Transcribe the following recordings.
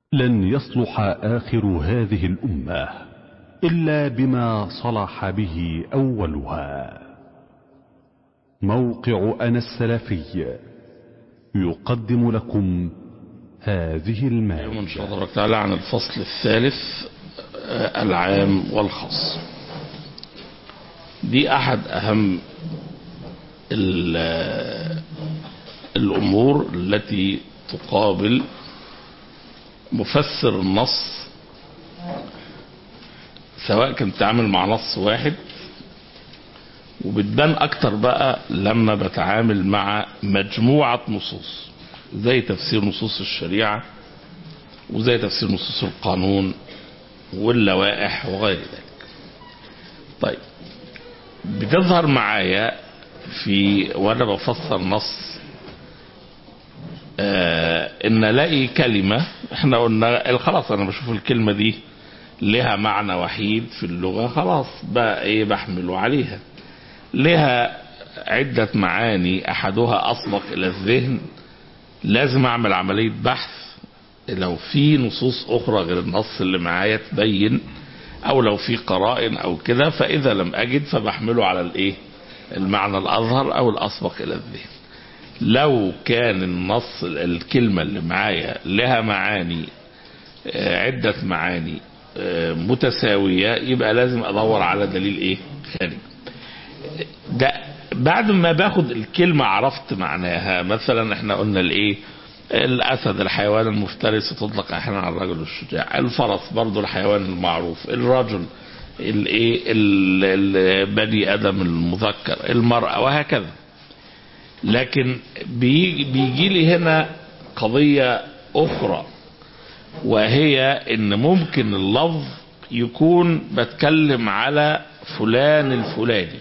لن يصلح آخر هذه الأمة إلا بما صلح به أولها موقع أنا السلفي يقدم لكم هذه اليوم إن شاء الله تعالى عن الفصل الثالث العام والخاص دي أحد أهم الأمور التي تقابل مفسر النص سواء كان بتعامل مع نص واحد وبتبان اكتر بقى لما بتعامل مع مجموعة نصوص زي تفسير نصوص الشريعة وزي تفسير نصوص القانون واللوائح وغير ذلك طيب بتظهر معايا في وانا بفسر نص آه ان الاقي كلمة احنا قلنا خلاص انا بشوف الكلمة دي لها معنى وحيد في اللغة خلاص بقى ايه بحمله عليها لها عدة معاني احدها اسبق الى الذهن لازم اعمل عملية بحث لو في نصوص اخرى غير النص اللي معايا تبين او لو في قرائن او كده فاذا لم اجد فبحمله على الايه المعنى الاظهر او الاسبق الى الذهن لو كان النص الكلمة اللي معايا لها معاني عدة معاني متساوية يبقى لازم ادور على دليل ايه خارج ده بعد ما باخد الكلمة عرفت معناها مثلا احنا قلنا الايه الاسد الحيوان المفترس تطلق احيانا على الرجل الشجاع الفرس برضو الحيوان المعروف الرجل الايه البني ادم المذكر المرأة وهكذا لكن بيجي, بيجي لي هنا قضية اخرى وهي ان ممكن اللفظ يكون بتكلم على فلان الفلاني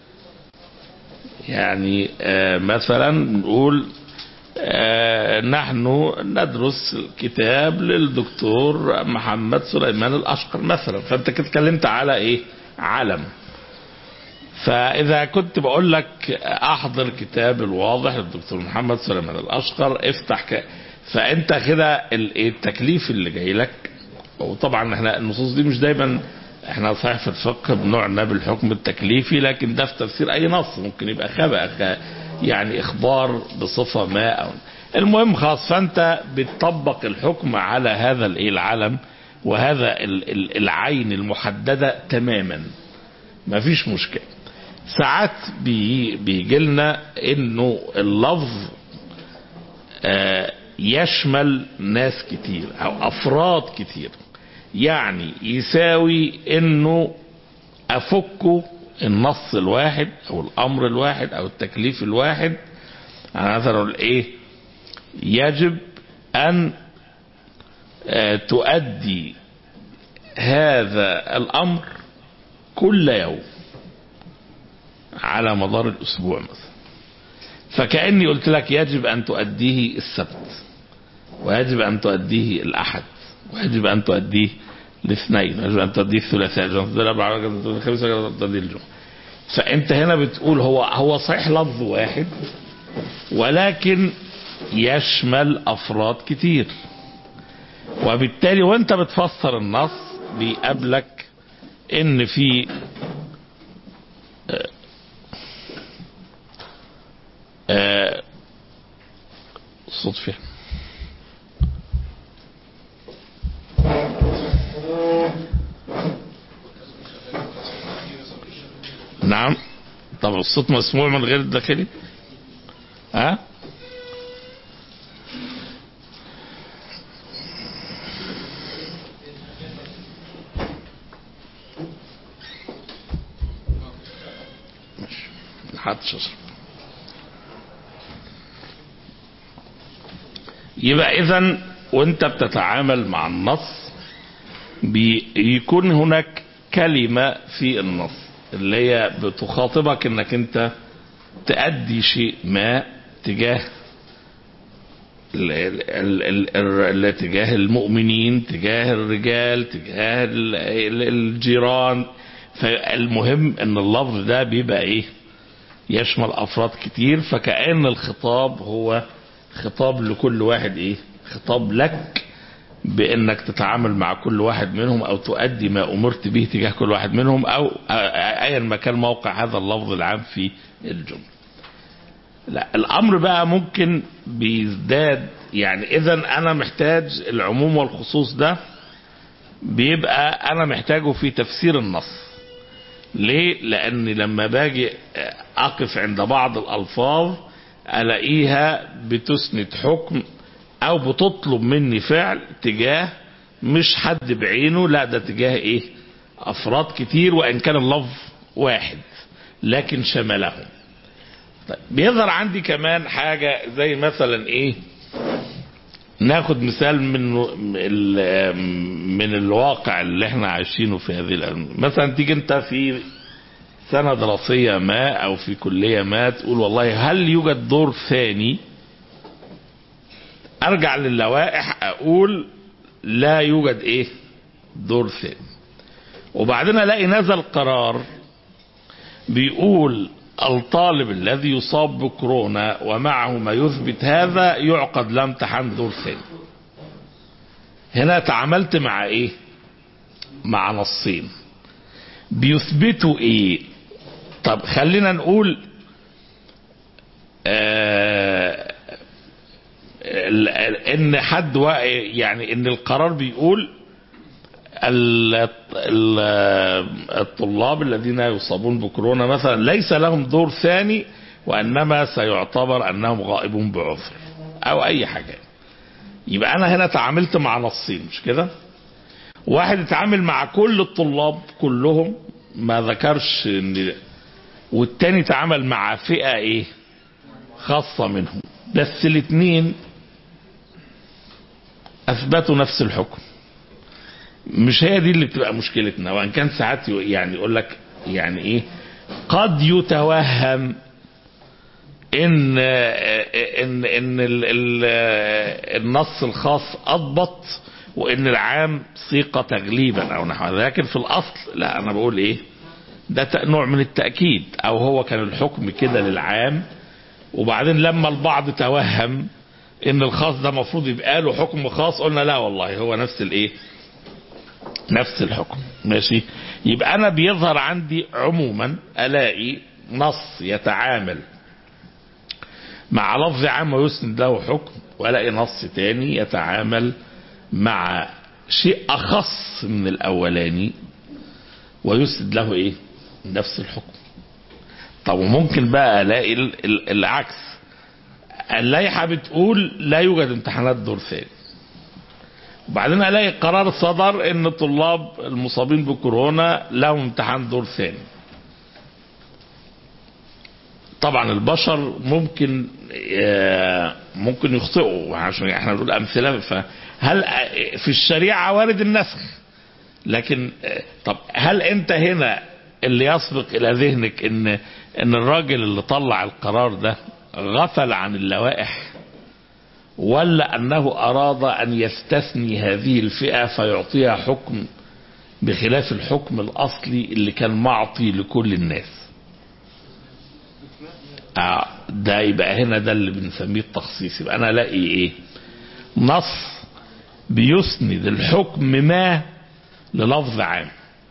يعني آه مثلا نقول آه نحن ندرس الكتاب للدكتور محمد سليمان الاشقر مثلا فانت كده اتكلمت على ايه علم فاذا كنت بقول لك احضر كتاب الواضح للدكتور محمد سليمان الاشقر افتح ك... فانت كده التكليف اللي جاي لك وطبعا احنا النصوص دي مش دايما احنا صحيح في الفقه بنعنى بالحكم التكليفي لكن ده في تفسير اي نص ممكن يبقى خبأ يعني اخبار بصفة ما او المهم خلاص فانت بتطبق الحكم على هذا الايه العلم وهذا العين المحددة تماما ما فيش مشكلة ساعات بي بيجي لنا انه اللفظ آه يشمل ناس كتير او افراد كتير يعني يساوي انه افك النص الواحد او الامر الواحد او التكليف الواحد يعني مثلا ايه يجب ان آه تؤدي هذا الامر كل يوم على مدار الاسبوع مثلا فكأني قلت لك يجب ان تؤديه السبت ويجب ان تؤديه الاحد ويجب ان تؤديه الاثنين ويجب ان تؤديه الثلاثاء يجب ان تؤديه الاربعاء ويجب ان تؤديه الخميس ويجب ان تؤديه الجمعه فانت هنا بتقول هو هو صحيح لفظ واحد ولكن يشمل افراد كتير وبالتالي وانت بتفسر النص بيقابلك ان في آه آه الصوت فين نعم طب الصوت مسموع من غير الداخلي ها ماشي محدش يصرف يبقى اذا وانت بتتعامل مع النص بيكون هناك كلمة في النص اللي هي بتخاطبك انك انت تأدي شيء ما تجاه ال ال ال ال تجاه المؤمنين تجاه الرجال تجاه الجيران فالمهم ان اللفظ ده بيبقى ايه يشمل افراد كتير فكأن الخطاب هو خطاب لكل واحد ايه خطاب لك بانك تتعامل مع كل واحد منهم او تؤدي ما امرت به تجاه كل واحد منهم او ايا ما كان موقع هذا اللفظ العام في الجمله لا الامر بقى ممكن بيزداد يعني اذا انا محتاج العموم والخصوص ده بيبقى انا محتاجه في تفسير النص ليه لان لما باجي اقف عند بعض الالفاظ الاقيها بتسند حكم او بتطلب مني فعل تجاه مش حد بعينه لا ده تجاه ايه افراد كتير وان كان اللفظ واحد لكن شملهم طيب بيظهر عندي كمان حاجة زي مثلا ايه ناخد مثال من من الواقع اللي احنا عايشينه في هذه الأيام مثلا تيجي انت في سنة دراسية ما او في كلية ما تقول والله هل يوجد دور ثاني ارجع للوائح اقول لا يوجد ايه دور ثاني وبعدين الاقي نزل قرار بيقول الطالب الذي يصاب بكورونا ومعه ما يثبت هذا يعقد له امتحان دور ثاني هنا تعاملت مع ايه مع نصين بيثبتوا ايه طب خلينا نقول آه ان حد يعني ان القرار بيقول الطلاب الذين يصابون بكورونا مثلا ليس لهم دور ثاني وانما سيعتبر انهم غائبون بعذر او اي حاجه يبقى انا هنا تعاملت مع نصين مش كده واحد اتعامل مع كل الطلاب كلهم ما ذكرش ان والتاني تعامل مع فئه ايه خاصه منهم بس الاثنين اثبتوا نفس الحكم مش هي دي اللي بتبقى مشكلتنا وان كان ساعات يعني يقول لك يعني ايه قد يتوهم ان ان ان ال ال النص الخاص اضبط وان العام سيق تغليبا او نحو ذلك لكن في الاصل لا انا بقول ايه ده نوع من التاكيد او هو كان الحكم كده للعام وبعدين لما البعض توهم ان الخاص ده المفروض يبقى له حكم خاص قلنا لا والله هو نفس الايه نفس الحكم ماشي يبقى انا بيظهر عندي عموما الاقي نص يتعامل مع لفظ عام ويسند له حكم والاقي نص تاني يتعامل مع شيء اخص من الاولاني ويسند له ايه نفس الحكم طب وممكن بقى الاقي العكس اللائحة بتقول لا يوجد امتحانات دور ثاني وبعدين الاقي قرار صدر ان الطلاب المصابين بكورونا لهم امتحان دور ثاني طبعا البشر ممكن ممكن يخطئوا عشان احنا بنقول امثله فهل في الشريعه وارد النسخ لكن طب هل انت هنا اللي يسبق الى ذهنك ان ان الراجل اللي طلع القرار ده غفل عن اللوائح ولا انه اراد ان يستثني هذه الفئه فيعطيها حكم بخلاف الحكم الاصلي اللي كان معطي لكل الناس آه ده يبقى هنا ده اللي بنسميه التخصيص يبقى انا الاقي ايه نص بيسند الحكم ما للفظ عام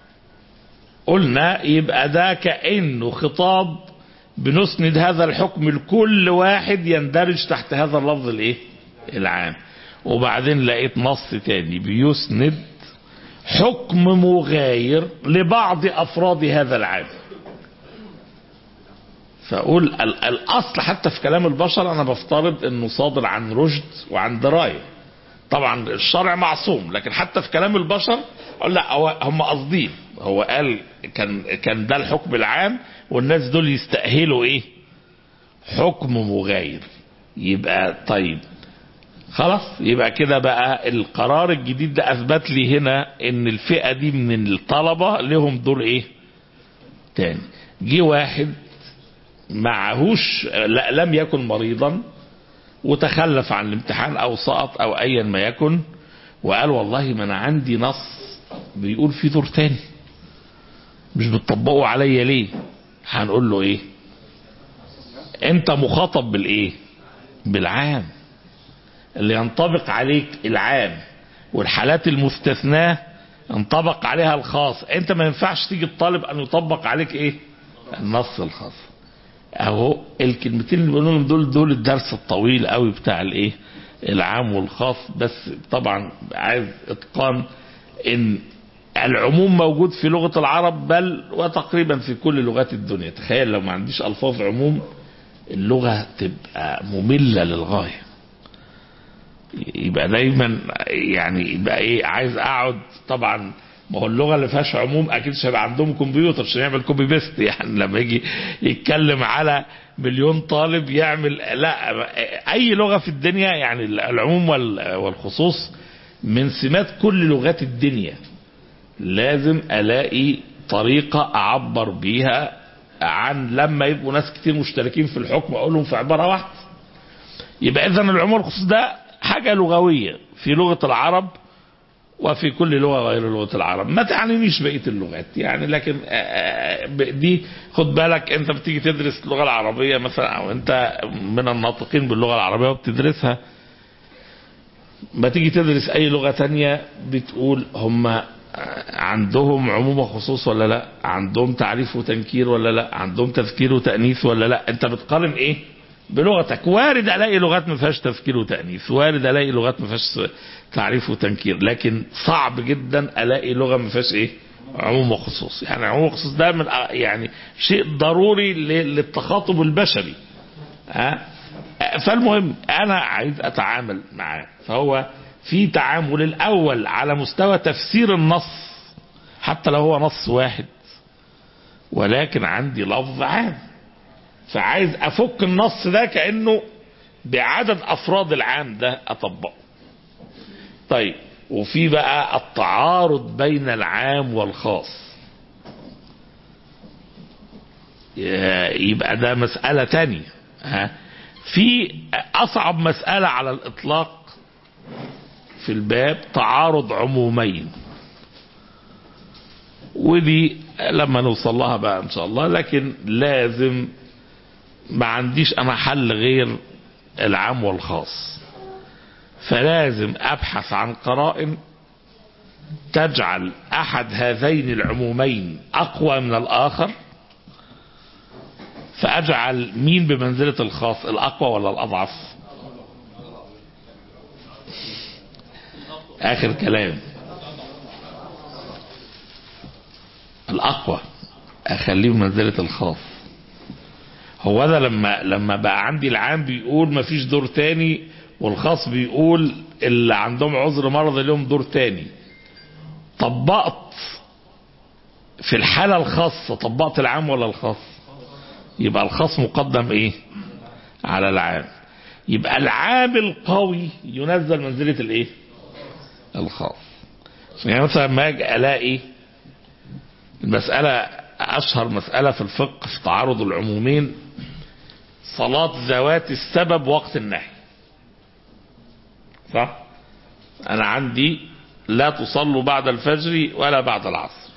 قلنا يبقى ده كانه خطاب بنسند هذا الحكم لكل واحد يندرج تحت هذا اللفظ الايه العام وبعدين لقيت نص تاني بيسند حكم مغاير لبعض افراد هذا العام فاقول الاصل حتى في كلام البشر انا بفترض انه صادر عن رشد وعن درايه طبعا الشرع معصوم لكن حتى في كلام البشر اقول لا هو هم قاصدين هو قال كان كان ده الحكم العام والناس دول يستاهلوا ايه حكم مغاير يبقى طيب خلاص يبقى كده بقى القرار الجديد ده اثبت لي هنا ان الفئه دي من الطلبه لهم دور ايه تاني جه واحد معهوش لا لم يكن مريضا وتخلف عن الامتحان او سقط او ايا ما يكن وقال والله ما انا عندي نص بيقول في دور تاني مش بتطبقوا عليا ليه هنقول له ايه انت مخاطب بالايه بالعام اللي ينطبق عليك العام والحالات المستثناه انطبق عليها الخاص انت ما ينفعش تيجي الطالب ان يطبق عليك ايه النص الخاص اهو الكلمتين اللي بنقولهم دول دول الدرس الطويل قوي بتاع الايه العام والخاص بس طبعا عايز اتقان ان العموم موجود في لغة العرب بل وتقريبا في كل لغات الدنيا تخيل لو ما عنديش الفاظ عموم اللغة تبقى مملة للغاية يبقى دايما يعني يبقى ايه عايز اقعد طبعا ما هو اللغه اللي فيهاش عموم اكيد مش هيبقى عندهم كمبيوتر عشان يعمل كوبي بيست يعني لما يجي يتكلم على مليون طالب يعمل لا اي لغه في الدنيا يعني العموم وال- والخصوص من سمات كل لغات الدنيا لازم الاقي طريقه اعبر بيها عن لما يبقوا ناس كتير مشتركين في الحكم اقول لهم في عباره واحده يبقى اذا العموم والخصوص ده حاجه لغويه في لغه العرب وفي كل لغه غير لغه العرب ما تعنينيش بقيه اللغات يعني لكن آه، آه، دي خد بالك انت بتيجي تدرس اللغه العربيه مثلا او انت من الناطقين باللغه العربيه وبتدرسها ما تيجي تدرس اي لغه تانية بتقول هم عندهم عموم وخصوص ولا لا عندهم تعريف وتنكير ولا لا عندهم تذكير وتأنيث ولا لا انت بتقارن ايه بلغتك وارد الاقي لغات ما فيهاش تذكير وتأنيث وارد الاقي لغات ما فيهاش تعريف وتنكير لكن صعب جدا الاقي لغه ما فيهاش ايه عموم وخصوص يعني عموم وخصوص ده من يعني شيء ضروري ل- للتخاطب البشري ها فالمهم انا عايز اتعامل معاه فهو في تعامل الاول على مستوى تفسير النص حتى لو هو نص واحد ولكن عندي لفظ عام فعايز افك النص ده كانه بعدد افراد العام ده اطبقه طيب وفي بقى التعارض بين العام والخاص يبقى ده مسألة تانية ها في أصعب مسألة على الإطلاق في الباب تعارض عمومين ودي لما نوصل لها بقى إن شاء الله لكن لازم ما عنديش أنا حل غير العام والخاص فلازم أبحث عن قرائن تجعل أحد هذين العمومين أقوى من الآخر فأجعل مين بمنزلة الخاص الأقوى ولا الأضعف آخر كلام الأقوى أخليه بمنزلة الخاص هو ده لما لما بقى عندي العام بيقول مفيش دور تاني والخاص بيقول اللي عندهم عذر مرض لهم دور تاني طبقت في الحالة الخاصة طبقت العام ولا الخاص يبقى الخاص مقدم ايه على العام يبقى العام القوي ينزل منزلة الايه الخاص يعني مثلا ما اجي الاقي المسألة اشهر مسألة في الفقه في تعارض العمومين صلاة ذوات السبب وقت النهي صح انا عندي لا تصلوا بعد الفجر ولا بعد العصر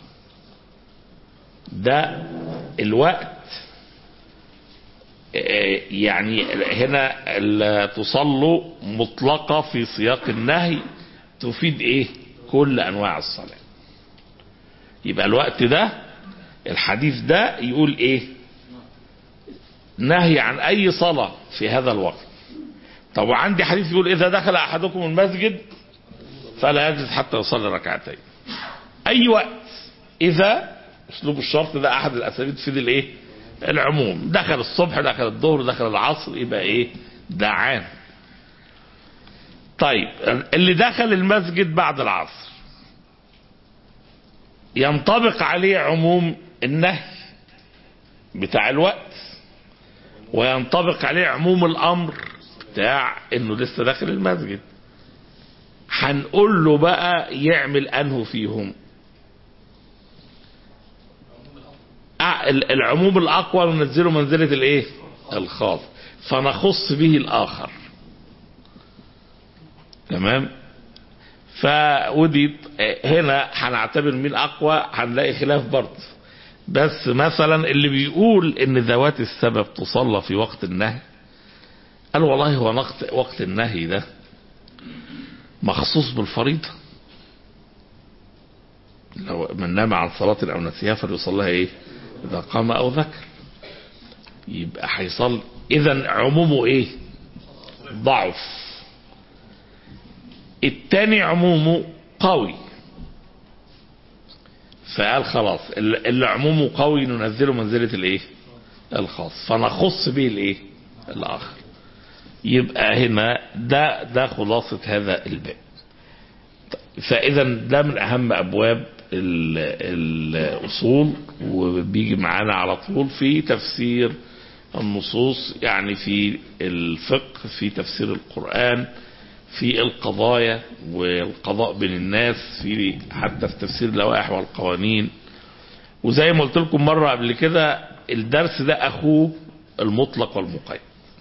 ده الوقت يعني هنا تصلوا مطلقة في سياق النهي تفيد ايه كل انواع الصلاة يبقى الوقت ده الحديث ده يقول ايه نهي عن اي صلاة في هذا الوقت طب وعندي حديث يقول اذا دخل احدكم المسجد فلا يجلس حتى يصلي ركعتين اي وقت اذا اسلوب الشرط ده احد الاساليب تفيد الايه العموم دخل الصبح دخل الظهر دخل العصر يبقى ايه ده عام طيب اللي دخل المسجد بعد العصر ينطبق عليه عموم النهي بتاع الوقت وينطبق عليه عموم الامر بتاع انه لسه داخل المسجد هنقول له بقى يعمل انه فيهم العموم الاقوى ننزله منزله الايه الخاص فنخص به الاخر تمام فودي هنا هنعتبر مين اقوى هنلاقي خلاف برضه بس مثلا اللي بيقول ان ذوات السبب تصلى في وقت النهي قال والله هو وقت وقت النهي ده مخصوص بالفريضه لو من نام عن صلاة أو نسيها فليصليها إيه إذا قام أو ذكر يبقى هيصلي إذا عمومه إيه ضعف التاني عمومه قوي فقال خلاص اللي عمومه قوي ننزله منزلة الايه الخاص فنخص به الايه الاخر يبقى هنا ده ده خلاصة هذا الباب فاذا ده من اهم ابواب الاصول وبيجي معانا على طول في تفسير النصوص يعني في الفقه في تفسير القرآن في القضايا والقضاء بين الناس في حتى في تفسير اللوائح والقوانين وزي ما قلت لكم مرة قبل كده الدرس ده أخوه المطلق والمقيد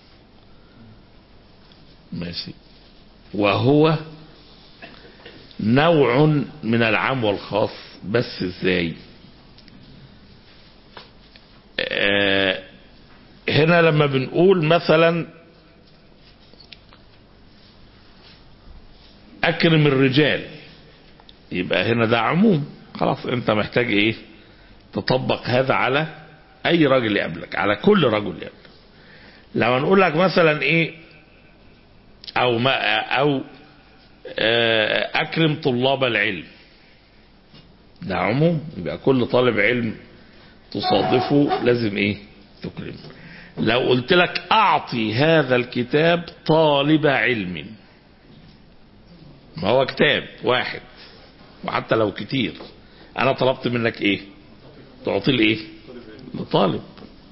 ماشي وهو نوع من العام والخاص بس ازاي آه هنا لما بنقول مثلا اكرم الرجال يبقى هنا ده عموم خلاص انت محتاج ايه تطبق هذا على اي راجل يقابلك على كل رجل يقابلك لو نقول لك مثلا ايه او ما او اكرم طلاب العلم ده عموم يبقى كل طالب علم تصادفه لازم ايه تكرمه لو قلت لك اعطي هذا الكتاب طالب علم ما هو كتاب واحد وحتى لو كتير انا طلبت منك ايه تعطي لي ايه لطالب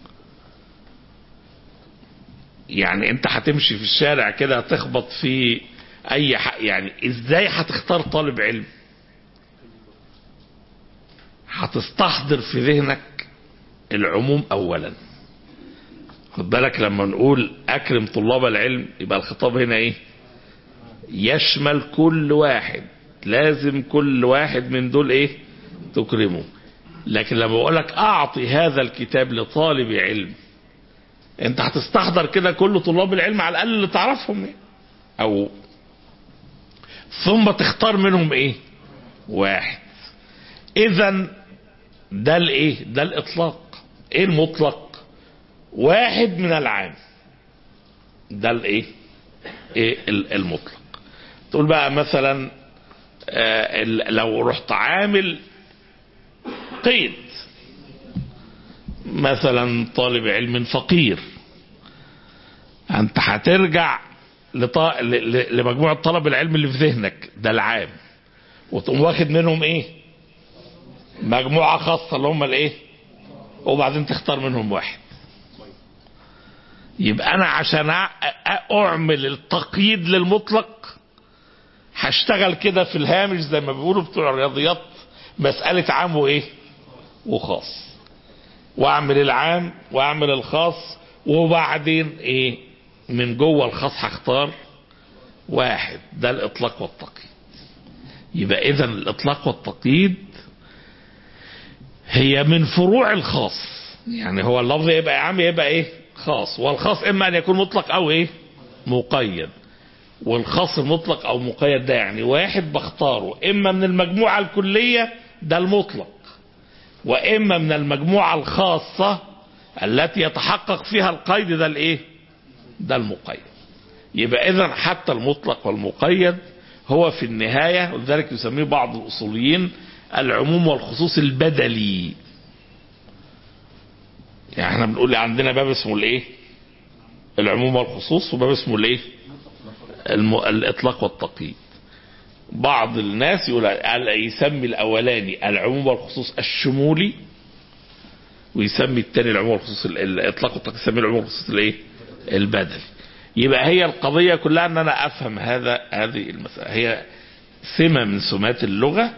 يعني انت هتمشي في الشارع كده هتخبط في اي حق يعني ازاي هتختار طالب علم هتستحضر في ذهنك العموم اولا خد بالك لما نقول اكرم طلاب العلم يبقى الخطاب هنا ايه يشمل كل واحد لازم كل واحد من دول ايه تكرمه لكن لما بقول لك اعطي هذا الكتاب لطالب علم انت هتستحضر كده كل طلاب العلم على الاقل اللي تعرفهم ايه او ثم تختار منهم ايه واحد اذا ده الايه ده الاطلاق ايه المطلق واحد من العام ده الايه ايه المطلق تقول بقى مثلا آه لو رحت عامل قيد مثلا طالب علم فقير انت هترجع لطا... ل... لمجموعة طلب العلم اللي في ذهنك ده العام وتقوم واخد منهم ايه مجموعة خاصة اللي هم الايه وبعدين تختار منهم واحد يبقى انا عشان اعمل التقييد للمطلق هشتغل كده في الهامش زي ما بيقولوا بتوع الرياضيات مسألة عام وايه وخاص واعمل العام واعمل الخاص وبعدين ايه من جوه الخاص هختار واحد ده الاطلاق والتقييد يبقى اذا الاطلاق والتقييد هي من فروع الخاص يعني هو اللفظ يبقى عام يبقى ايه خاص والخاص اما ان يكون مطلق او ايه مقيد والخاص المطلق او مقيد ده يعني واحد بختاره اما من المجموعة الكلية ده المطلق واما من المجموعة الخاصة التي يتحقق فيها القيد ده الايه ده المقيد يبقى اذا حتى المطلق والمقيد هو في النهاية ولذلك يسميه بعض الاصوليين العموم والخصوص البدلي يعني احنا بنقول عندنا باب اسمه الايه العموم والخصوص وباب اسمه الايه الم... الاطلاق والتقييد بعض الناس يقول يسمي الاولاني العموم والخصوص الشمولي ويسمي الثاني العموم والخصوص الاطلاق والتقييد يسميه العموم والخصوص الايه البدلي يبقى هي القضية كلها ان انا افهم هذا هذه المسألة هي سمة من سمات اللغة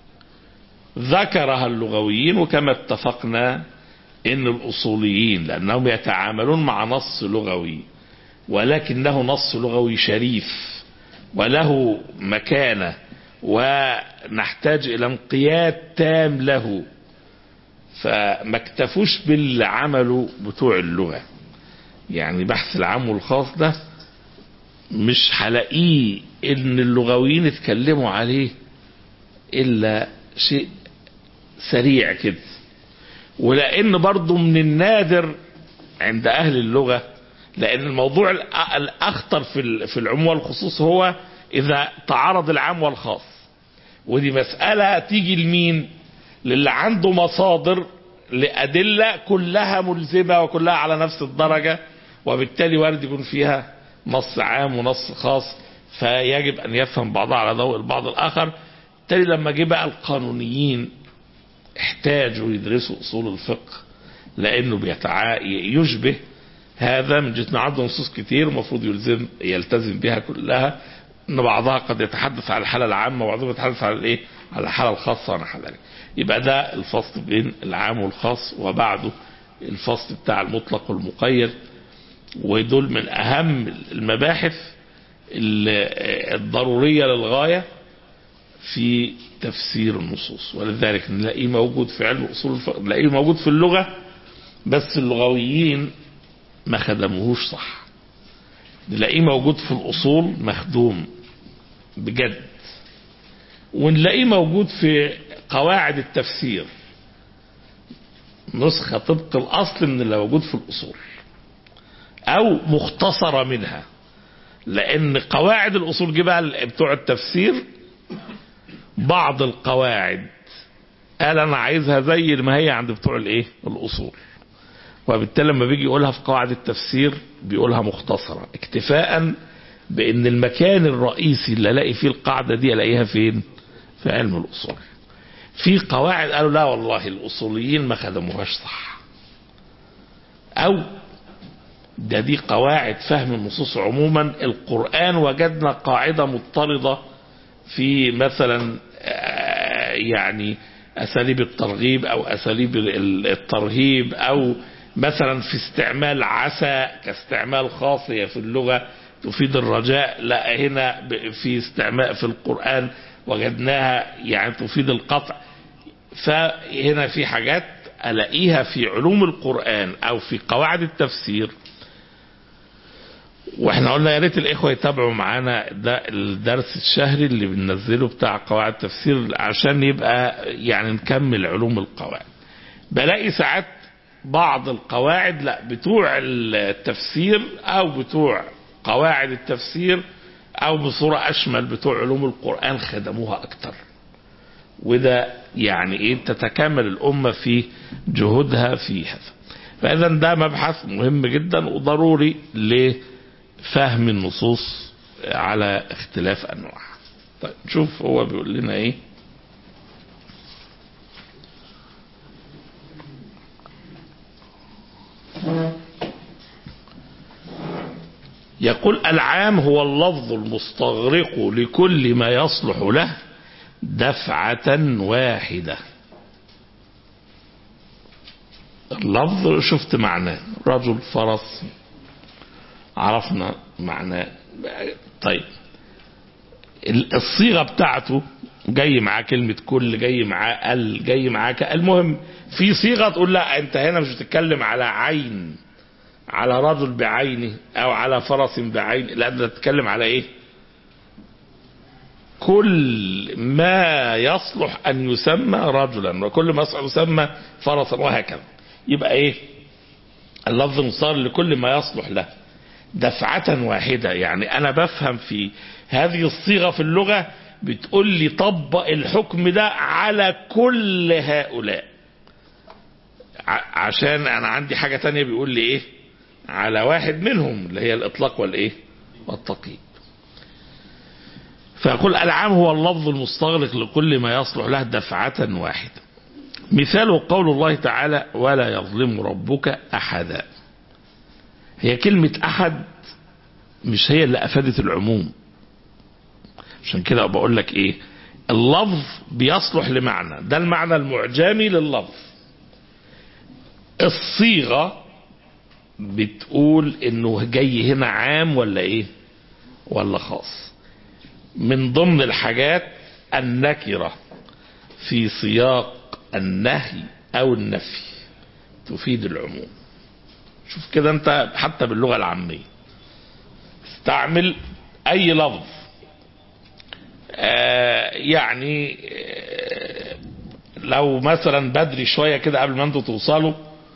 ذكرها اللغويين وكما اتفقنا ان الاصوليين لانهم يتعاملون مع نص لغوي ولكنه نص لغوي شريف وله مكانة ونحتاج الى انقياد تام له فما اكتفوش باللي عملوا بتوع اللغة يعني بحث العام والخاص ده مش هلاقيه ان اللغويين اتكلموا عليه الا شيء سريع كده ولان برضو من النادر عند اهل اللغة لان الموضوع الأ- الاخطر في ال- في العموم والخصوص هو اذا تعارض العام والخاص ودي مسألة تيجي لمين للي عنده مصادر لأدلة كلها ملزمة وكلها على نفس الدرجة وبالتالي وارد يكون فيها نص عام ونص خاص فيجب أن يفهم بعضها على ضوء البعض الآخر بالتالي لما جه بقى القانونيين احتاجوا يدرسوا أصول الفقه لأنه بيتعا يشبه هذا من جهة إن عنده نصوص كتير المفروض يلزم يلتزم بها كلها ان بعضها قد يتحدث عن الحالة العامة وبعضهم يتحدث عن الايه على الحالة الخاصة ونحو ذلك يبقى ده الفصل بين العام والخاص وبعده الفصل بتاع المطلق والمقيد ودول من اهم المباحث ال- الضرورية للغاية في تفسير النصوص ولذلك نلاقيه موجود في علم اصول الفقه نلاقيه موجود في اللغة بس اللغويين ما خدموهوش صح نلاقيه موجود في الأصول مخدوم بجد ونلاقيه موجود في قواعد التفسير نسخة طبق الأصل من اللي موجود في الأصول أو مختصرة منها لأن قواعد الأصول جه بقى بتوع التفسير بعض القواعد قال أنا عايزها زي ما هي عند بتوع الإيه الأصول وبالتالي لما بيجي يقولها في قواعد التفسير بيقولها مختصرة اكتفاء بان المكان الرئيسي اللي الاقي فيه القاعدة دي الاقيها فين في علم الاصول في قواعد قالوا لا والله الاصوليين ما خدموهاش صح او ده دي قواعد فهم النصوص عموما القرآن وجدنا قاعدة مضطردة في مثلا آه، يعني أساليب الترغيب أو أساليب ال- الترهيب أو مثلا في استعمال عسى كاستعمال خاصية في اللغة تفيد الرجاء لا هنا ب- في استعمال في القرآن وجدناها يعني تفيد القطع فهنا في حاجات ألاقيها في علوم القرآن أو في قواعد التفسير واحنا قلنا يا ريت الاخوه يتابعوا معانا ده الدرس الشهري اللي بننزله بتاع قواعد تفسير عشان يبقى يعني نكمل علوم القواعد بلاقي ساعات بعض القواعد لا بتوع التفسير او بتوع قواعد التفسير او بصوره اشمل بتوع علوم القران خدموها اكتر وده يعني ايه تتكامل الامه في جهودها في هذا فاذا ده مبحث مهم جدا وضروري لفهم النصوص على اختلاف انواعها طيب نشوف هو بيقول لنا ايه يقول العام هو اللفظ المستغرق لكل ما يصلح له دفعة واحدة اللفظ شفت معناه رجل فرس عرفنا معناه طيب الصيغة بتاعته جاي معاه كلمة كل جاي معاه ال جاي معاه ك- المهم في صيغة تقول لا انت هنا مش بتتكلم على عين على رجل بعينه او على فرس بعينه لا ده بتتكلم على ايه كل ما يصلح ان يسمى رجلا وكل ما يصلح يسمى فرسا وهكذا يبقى ايه اللفظ مصار لكل ما يصلح له دفعة واحدة يعني انا بفهم في هذه الصيغة في اللغة بتقول لي طبق الحكم ده على كل هؤلاء ع- عشان انا عندي حاجة تانية بيقول لي ايه على واحد منهم اللي هي الاطلاق والايه والتقييد فيقول العام هو اللفظ المستغرق لكل ما يصلح له دفعة واحدة مثال قول الله تعالى ولا يظلم ربك أحدا هي كلمة أحد مش هي اللي أفادت العموم عشان كده بقول لك إيه اللفظ بيصلح لمعنى ده المعنى المعجمي لللفظ الصيغة بتقول انه جاي هنا عام ولا ايه ولا خاص من ضمن الحاجات النكرة في سياق النهي او النفي تفيد العموم شوف كده انت حتى باللغة العامية استعمل اي لفظ آه يعني آه لو مثلا بدري شوية كده قبل ما انتوا توصلوا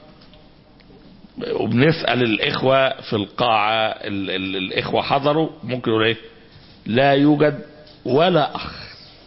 وبنسأل الإخوة في القاعة ال ال الإخوة حضروا ممكن يقول إيه لا يوجد ولا أخ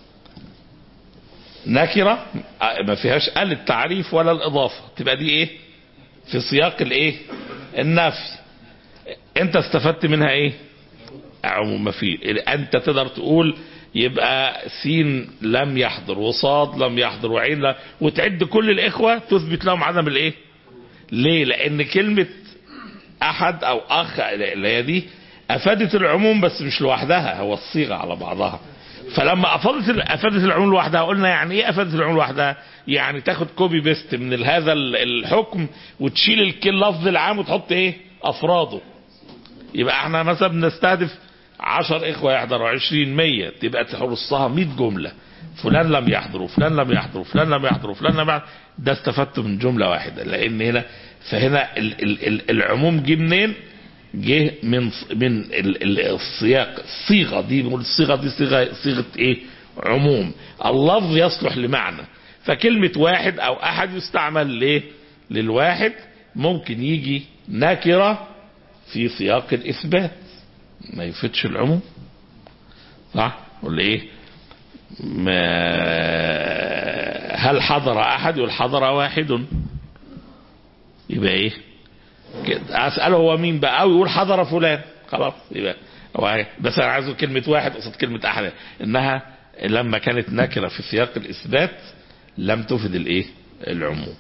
نكرة ما فيهاش قال التعريف ولا الإضافة تبقى دي إيه في سياق الإيه النفي أنت استفدت منها إيه عموم ما في أنت تقدر تقول يبقى سين لم يحضر وصاد لم يحضر وعين لا وتعد كل الإخوة تثبت لهم عدم الإيه ليه لأن كلمة أحد أو أخ اللي هي دي أفادت العموم بس مش لوحدها هو الصيغة على بعضها فلما افادت افادت العموم لوحدها قلنا يعني ايه افادت العموم لوحدها؟ يعني تاخد كوبي بيست من هذا الحكم وتشيل الكل لفظ العام وتحط ايه؟ افراده. يبقى احنا مثلا بنستهدف 10 اخوه يحضروا 20 100 تبقى ترصها 100 جمله. فلان لم يحضر وفلان لم يحضر وفلان لم يحضر وفلان لم يحضر ده استفدت من جمله واحده لان هنا فهنا ال ال ال العموم جه منين؟ جه من من ال- ال- السياق الصيغه دي بنقول الصيغه دي صيغه صيغه ايه؟ عموم اللفظ يصلح لمعنى فكلمه واحد او احد يستعمل ليه؟ للواحد ممكن يجي نكره في سياق الاثبات ما يفيدش العموم صح ولا ايه؟ ما هل حضر احد يقول حضر واحد يبقى ايه؟ كده اساله هو مين بقى او يقول حضر فلان خلاص يبقى هو بس انا عايز كلمه واحد قصاد كلمه احد انها لما كانت نكره في سياق الاثبات لم تفد الايه العموم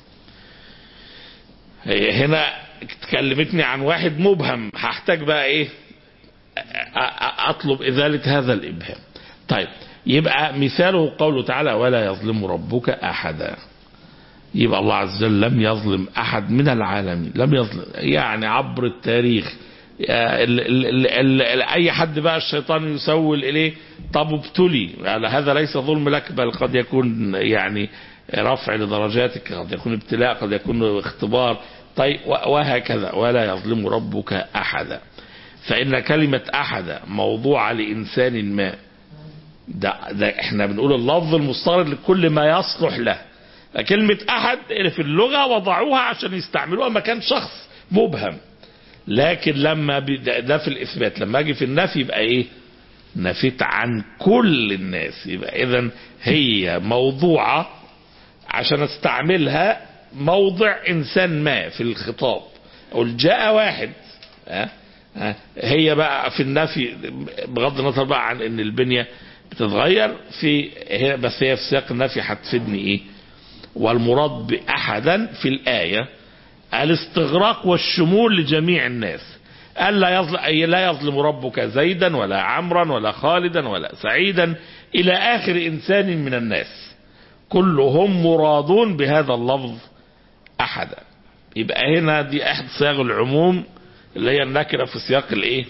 هنا تكلمتني عن واحد مبهم هحتاج بقى ايه أ- أ- اطلب ازاله هذا الابهام طيب يبقى مثاله قوله تعالى ولا يظلم ربك احدا يبقى الله عز وجل لم يظلم احد من العالمين لم يظلم يعني عبر التاريخ ال ال ال ال ال اي حد بقى الشيطان يسول اليه طب ابتلي يعني هذا ليس ظلم لك بل قد يكون يعني رفع لدرجاتك قد يكون ابتلاء قد يكون اختبار طيب وهكذا ولا يظلم ربك احدا فان كلمه احد موضوعه لانسان ما ده, ده احنا بنقول اللفظ المستغرق لكل ما يصلح له كلمة أحد في اللغة وضعوها عشان يستعملوها مكان شخص مبهم لكن لما ده, ده في الإثبات لما أجي في النفي يبقى إيه نفيت عن كل الناس يبقى إذا هي موضوعة عشان استعملها موضع إنسان ما في الخطاب أقول جاء واحد ها ها هي بقى في النفي بغض النظر بقى عن ان البنيه بتتغير في هي بس هي في سياق النفي هتفيدني ايه؟ والمراد بأحدا في الآية الاستغراق والشمول لجميع الناس ألا يظلم, أي لا يظلم ربك زيدا ولا عمرا ولا خالدا ولا سعيدا إلى آخر إنسان من الناس كلهم مرادون بهذا اللفظ أحدا يبقى هنا دي أحد صياغ العموم اللي هي النكرة في سياق الإيه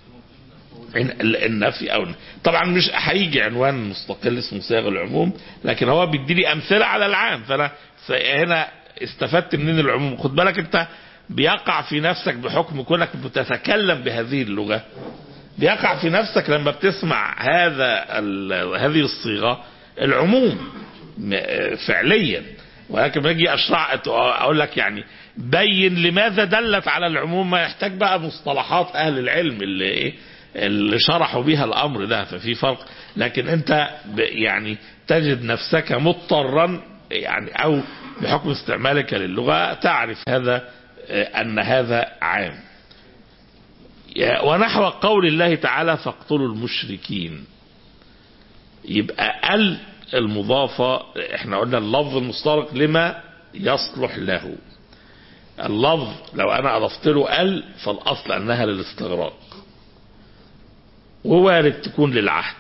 النفي او طبعا مش هيجي عنوان مستقل اسمه صيغ العموم لكن هو بيدي لي امثله على العام فانا هنا استفدت منين العموم خد بالك انت بيقع في نفسك بحكم كونك بتتكلم بهذه اللغه بيقع في نفسك لما بتسمع هذا هذه الصيغه العموم فعليا ولكن باجي اشرح اقول لك يعني بين لماذا دلت على العموم ما يحتاج بقى مصطلحات اهل العلم اللي ايه اللي شرحوا بيها الامر ده ففي فرق لكن انت يعني تجد نفسك مضطرا يعني او بحكم استعمالك للغه تعرف هذا ان هذا عام ونحو قول الله تعالى فاقتلوا المشركين يبقى ال المضافة احنا قلنا اللفظ المستغرق لما يصلح له اللفظ لو انا اضفت له ال فالاصل انها للاستغراق ووارد تكون للعهد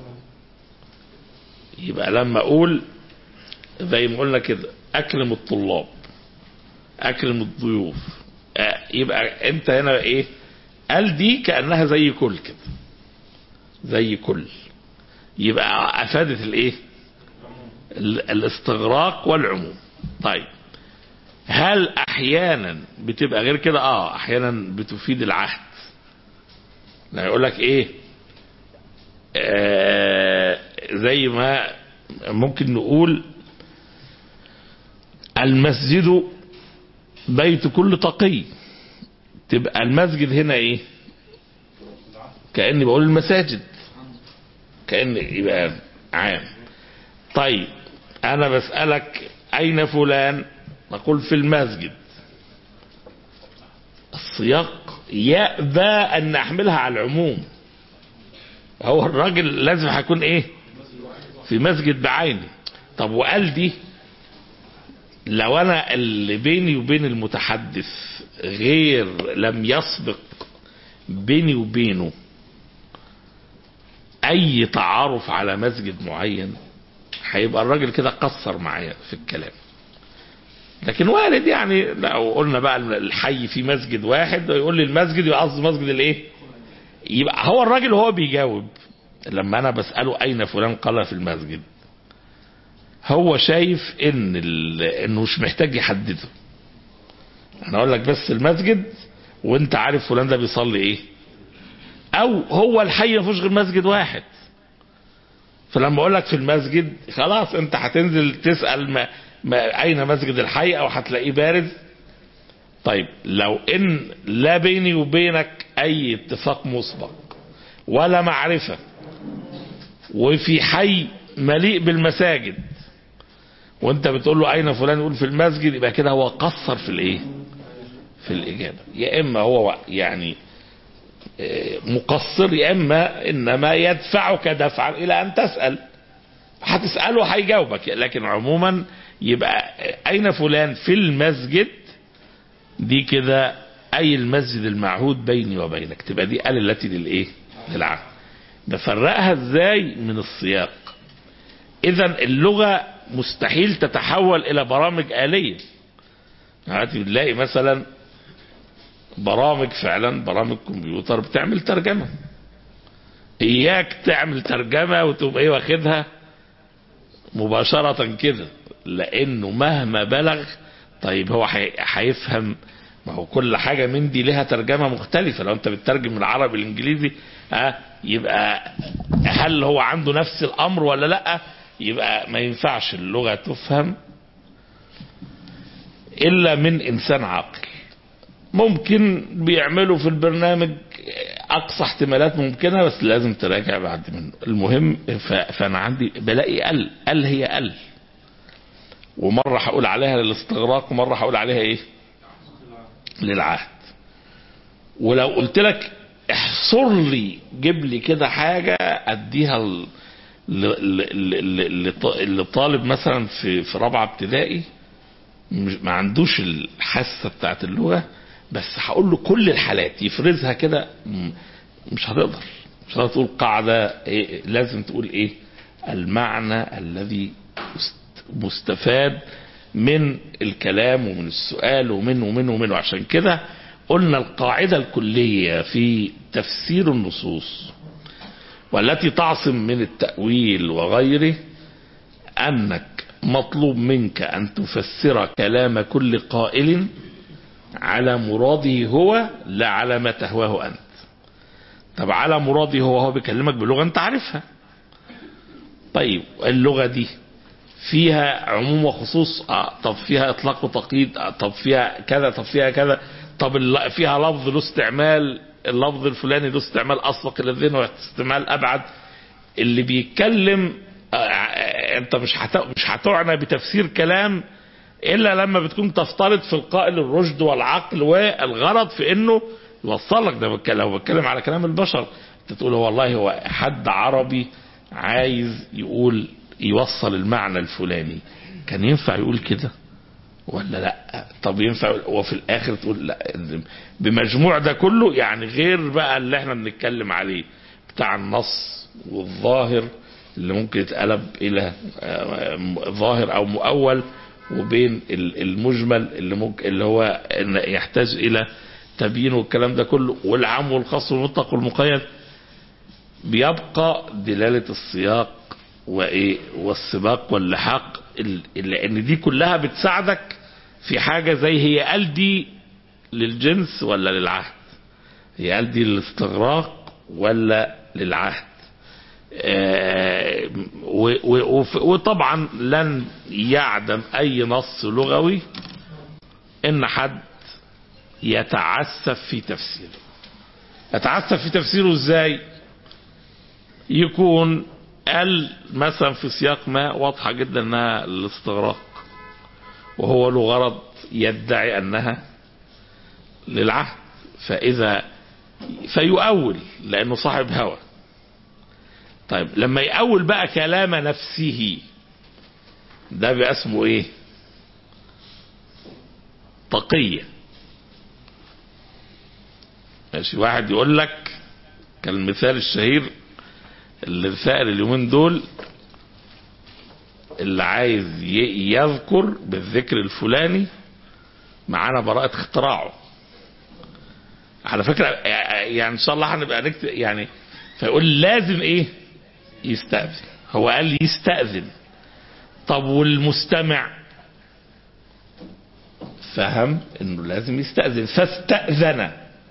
يبقى لما اقول زي ما قلنا كده اكرم الطلاب اكرم الضيوف يبقى انت هنا ايه قال دي كانها زي كل كده زي كل يبقى افادت الايه الاستغراق والعموم طيب هل احيانا بتبقى غير كده اه احيانا بتفيد العهد لا يقول لك ايه آه زي ما ممكن نقول المسجد بيت كل تقي تبقى المسجد هنا ايه كأني بقول المساجد كأن يبقى عام طيب انا بسألك اين فلان نقول في المسجد السياق يأبى ان نحملها على العموم هو الراجل لازم هيكون ايه في مسجد بعينه طب وقال دي لو انا اللي بيني وبين المتحدث غير لم يسبق بيني وبينه اي تعارف على مسجد معين هيبقى الراجل كده قصر معايا في الكلام لكن وارد يعني لو قلنا بقى الحي في مسجد واحد ويقول لي المسجد يبقى قصد مسجد الايه يبقى هو الراجل وهو بيجاوب لما انا بساله اين فلان قال في المسجد هو شايف ان ال... انه مش محتاج يحدده انا اقول لك بس المسجد وانت عارف فلان ده بيصلي ايه او هو الحي ما فيهوش غير مسجد واحد فلما اقول لك في المسجد خلاص انت هتنزل تسال ما... ما اين مسجد الحي او هتلاقيه بارز طيب لو ان لا بيني وبينك اي اتفاق مسبق ولا معرفه وفي حي مليء بالمساجد وانت بتقول له اين فلان يقول في المسجد يبقى كده هو قصر في الايه في الاجابه يا اما هو يعني مقصر يا اما انما يدفعك دفعا الى ان تسال هتساله هيجاوبك لكن عموما يبقى اين فلان في المسجد دي كده اي المسجد المعهود بيني وبينك تبقى دي ال التي للايه للعهد نفرقها ازاي من السياق اذا اللغه مستحيل تتحول الى برامج آلية دلوقتي بنلاقي مثلا برامج فعلا برامج كمبيوتر بتعمل ترجمة اياك تعمل ترجمة وتقوم ايه واخدها مباشرة كده لانه مهما بلغ طيب هو هيفهم ما هو كل حاجة من دي لها ترجمة مختلفة لو انت بتترجم من العربي الانجليزي ها يبقى هل هو عنده نفس الامر ولا لا يبقى ما ينفعش اللغة تفهم إلا من إنسان عاقل ممكن بيعملوا في البرنامج أقصى احتمالات ممكنة بس لازم تراجع بعد منه المهم فأنا عندي بلاقي ال ال هي ال ومرة هقول عليها للاستغراق ومرة هقول عليها إيه للعهد ولو قلت لك احصر لي جيب لي كده حاجة أديها ال... اللي طالب مثلا في في رابعه ابتدائي ما عندوش الحاسه بتاعت اللغه بس هقول له كل الحالات يفرزها كده مش هتقدر مش هتقدر تقول قاعده إيه لازم تقول ايه المعنى الذي مستفاد من الكلام ومن السؤال ومن ومن ومن عشان كده قلنا القاعده الكليه في تفسير النصوص والتي تعصم من التأويل وغيره أنك مطلوب منك أن تفسر كلام كل قائل على مراده هو لا على ما تهواه أنت طب على مراده هو هو بيكلمك بلغة أنت عارفها طيب اللغة دي فيها عموم وخصوص آه طب فيها إطلاق وتقييد آه طب فيها كذا طب فيها كذا طب فيها لفظ له استعمال اللفظ الفلاني له استعمال اسبق الى الذهن واستعمال ابعد اللي بيتكلم انت مش مش هتعنى بتفسير كلام الا لما بتكون تفترض في القائل الرشد والعقل والغرض في انه يوصل لك ده بتكلم لو بتكلم على كلام البشر انت تقول والله هو حد عربي عايز يقول يوصل المعنى الفلاني كان ينفع يقول كده ولا لا طب ينفع وفي الاخر تقول لا بمجموع ده كله يعني غير بقى اللي احنا بنتكلم عليه بتاع النص والظاهر اللي ممكن يتقلب الى ظاهر او مؤول وبين المجمل اللي ممكن اللي هو يحتاج الى تبيين والكلام ده كله والعام والخاص والمطلق والمقيد بيبقى دلالة السياق وايه والسباق واللحاق لان دي كلها بتساعدك في حاجة زي هي قال دي للجنس ولا للعهد هي قال دي للاستغراق ولا للعهد آه، و- و- وف- وطبعا لن يعدم اي نص لغوي ان حد يتعسف في تفسيره يتعسف في تفسيره ازاي يكون قال مثلا في سياق ما واضحة جدا انها الاستغراق وهو له غرض يدعي انها للعهد فاذا فيؤول لانه صاحب هوى طيب لما يأول بقى كلام نفسه ده بقى اسمه ايه تقية ماشي واحد يقول لك كالمثال الشهير اللي سائر اليومين دول اللي عايز ي- يذكر بالذكر الفلاني معانا براءة اختراعه على فكرة يعني ان شاء الله هنبقى نكتب يعني فيقول لازم ايه يستأذن هو قال يستأذن طب والمستمع فهم انه لازم يستأذن فاستأذن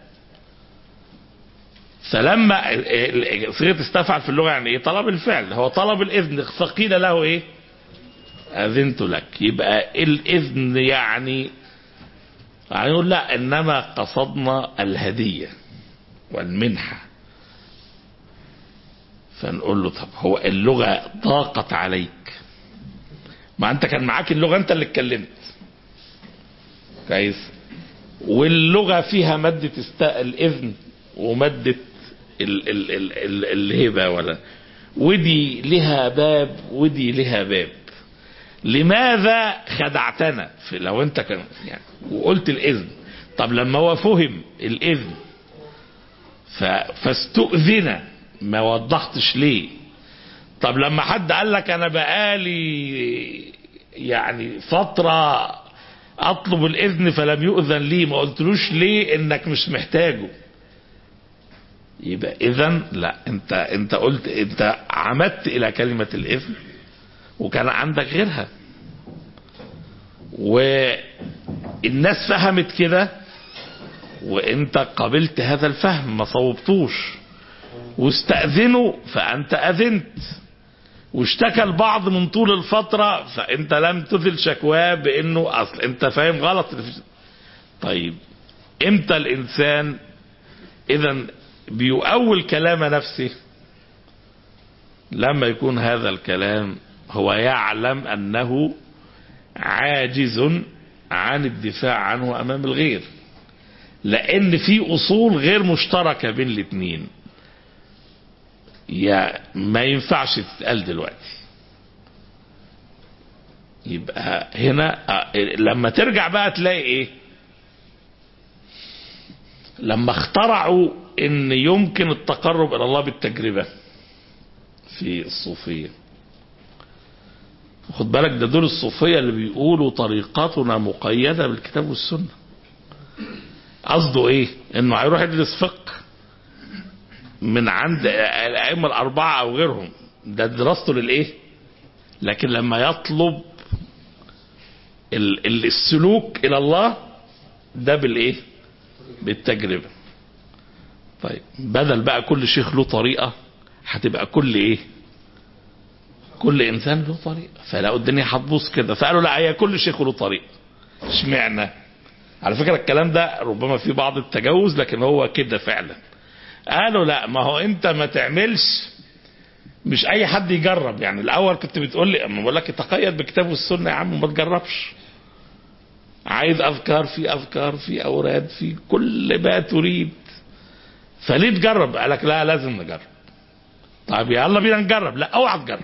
فلما صيغه استفعل في اللغه يعني ايه طلب الفعل هو طلب الاذن فقيل له ايه اذنت لك يبقى الاذن يعني يعني يقول لا انما قصدنا الهديه والمنحه فنقول له طب هو اللغه ضاقت عليك ما انت كان معاك اللغه انت اللي اتكلمت كويس واللغه فيها ماده است... الاذن وماده ال... ال... ال... ال... الهبه ولا ودي لها باب ودي لها باب لماذا خدعتنا في لو انت كان يعني وقلت الاذن طب لما هو فهم الاذن ف... فاستؤذن ما وضحتش ليه طب لما حد قال لك انا بقالي يعني فترة اطلب الاذن فلم يؤذن لي ما قلتلوش ليه انك مش محتاجه يبقى اذا لا انت انت قلت انت عمدت الى كلمة الاذن وكان عندك غيرها والناس فهمت كده وانت قبلت هذا الفهم ما صوبتوش واستأذنوا فأنت أذنت واشتكى البعض من طول الفترة فأنت لم تذل شكواه بأنه أصل أنت فاهم غلط طيب امتى الإنسان إذا بيؤول كلام نفسه لما يكون هذا الكلام هو يعلم أنه عاجز عن الدفاع عنه أمام الغير لأن في أصول غير مشتركة بين الاثنين يا ما ينفعش تتقال دلوقتي يبقى هنا لما ترجع بقى تلاقي ايه لما اخترعوا ان يمكن التقرب الى الله بالتجربة في الصوفية خد بالك ده دول الصوفية اللي بيقولوا طريقتنا مقيدة بالكتاب والسنة قصده ايه انه هيروح يدرس فقه من عند الائمه الاربعه او غيرهم ده دراسته للايه لكن لما يطلب ال- ال- السلوك الى الله ده بالايه بالتجربه طيب بدل بقى كل شيخ له طريقه هتبقى كل ايه كل انسان له طريقه فلقوا الدنيا هتبوظ كده فقالوا لا هي كل شيخ له طريقه اشمعنى على فكره الكلام ده ربما في بعض التجاوز لكن هو كده فعلا قالوا لا ما هو انت ما تعملش مش اي حد يجرب يعني الاول كنت بتقول لي اما بقول لك تقيد بكتاب والسنه يا عم ما تجربش عايز اذكار في اذكار في اوراد في كل ما تريد فليه تجرب قال لك لا لازم نجرب طيب يلا بينا نجرب لا اوعى تجرب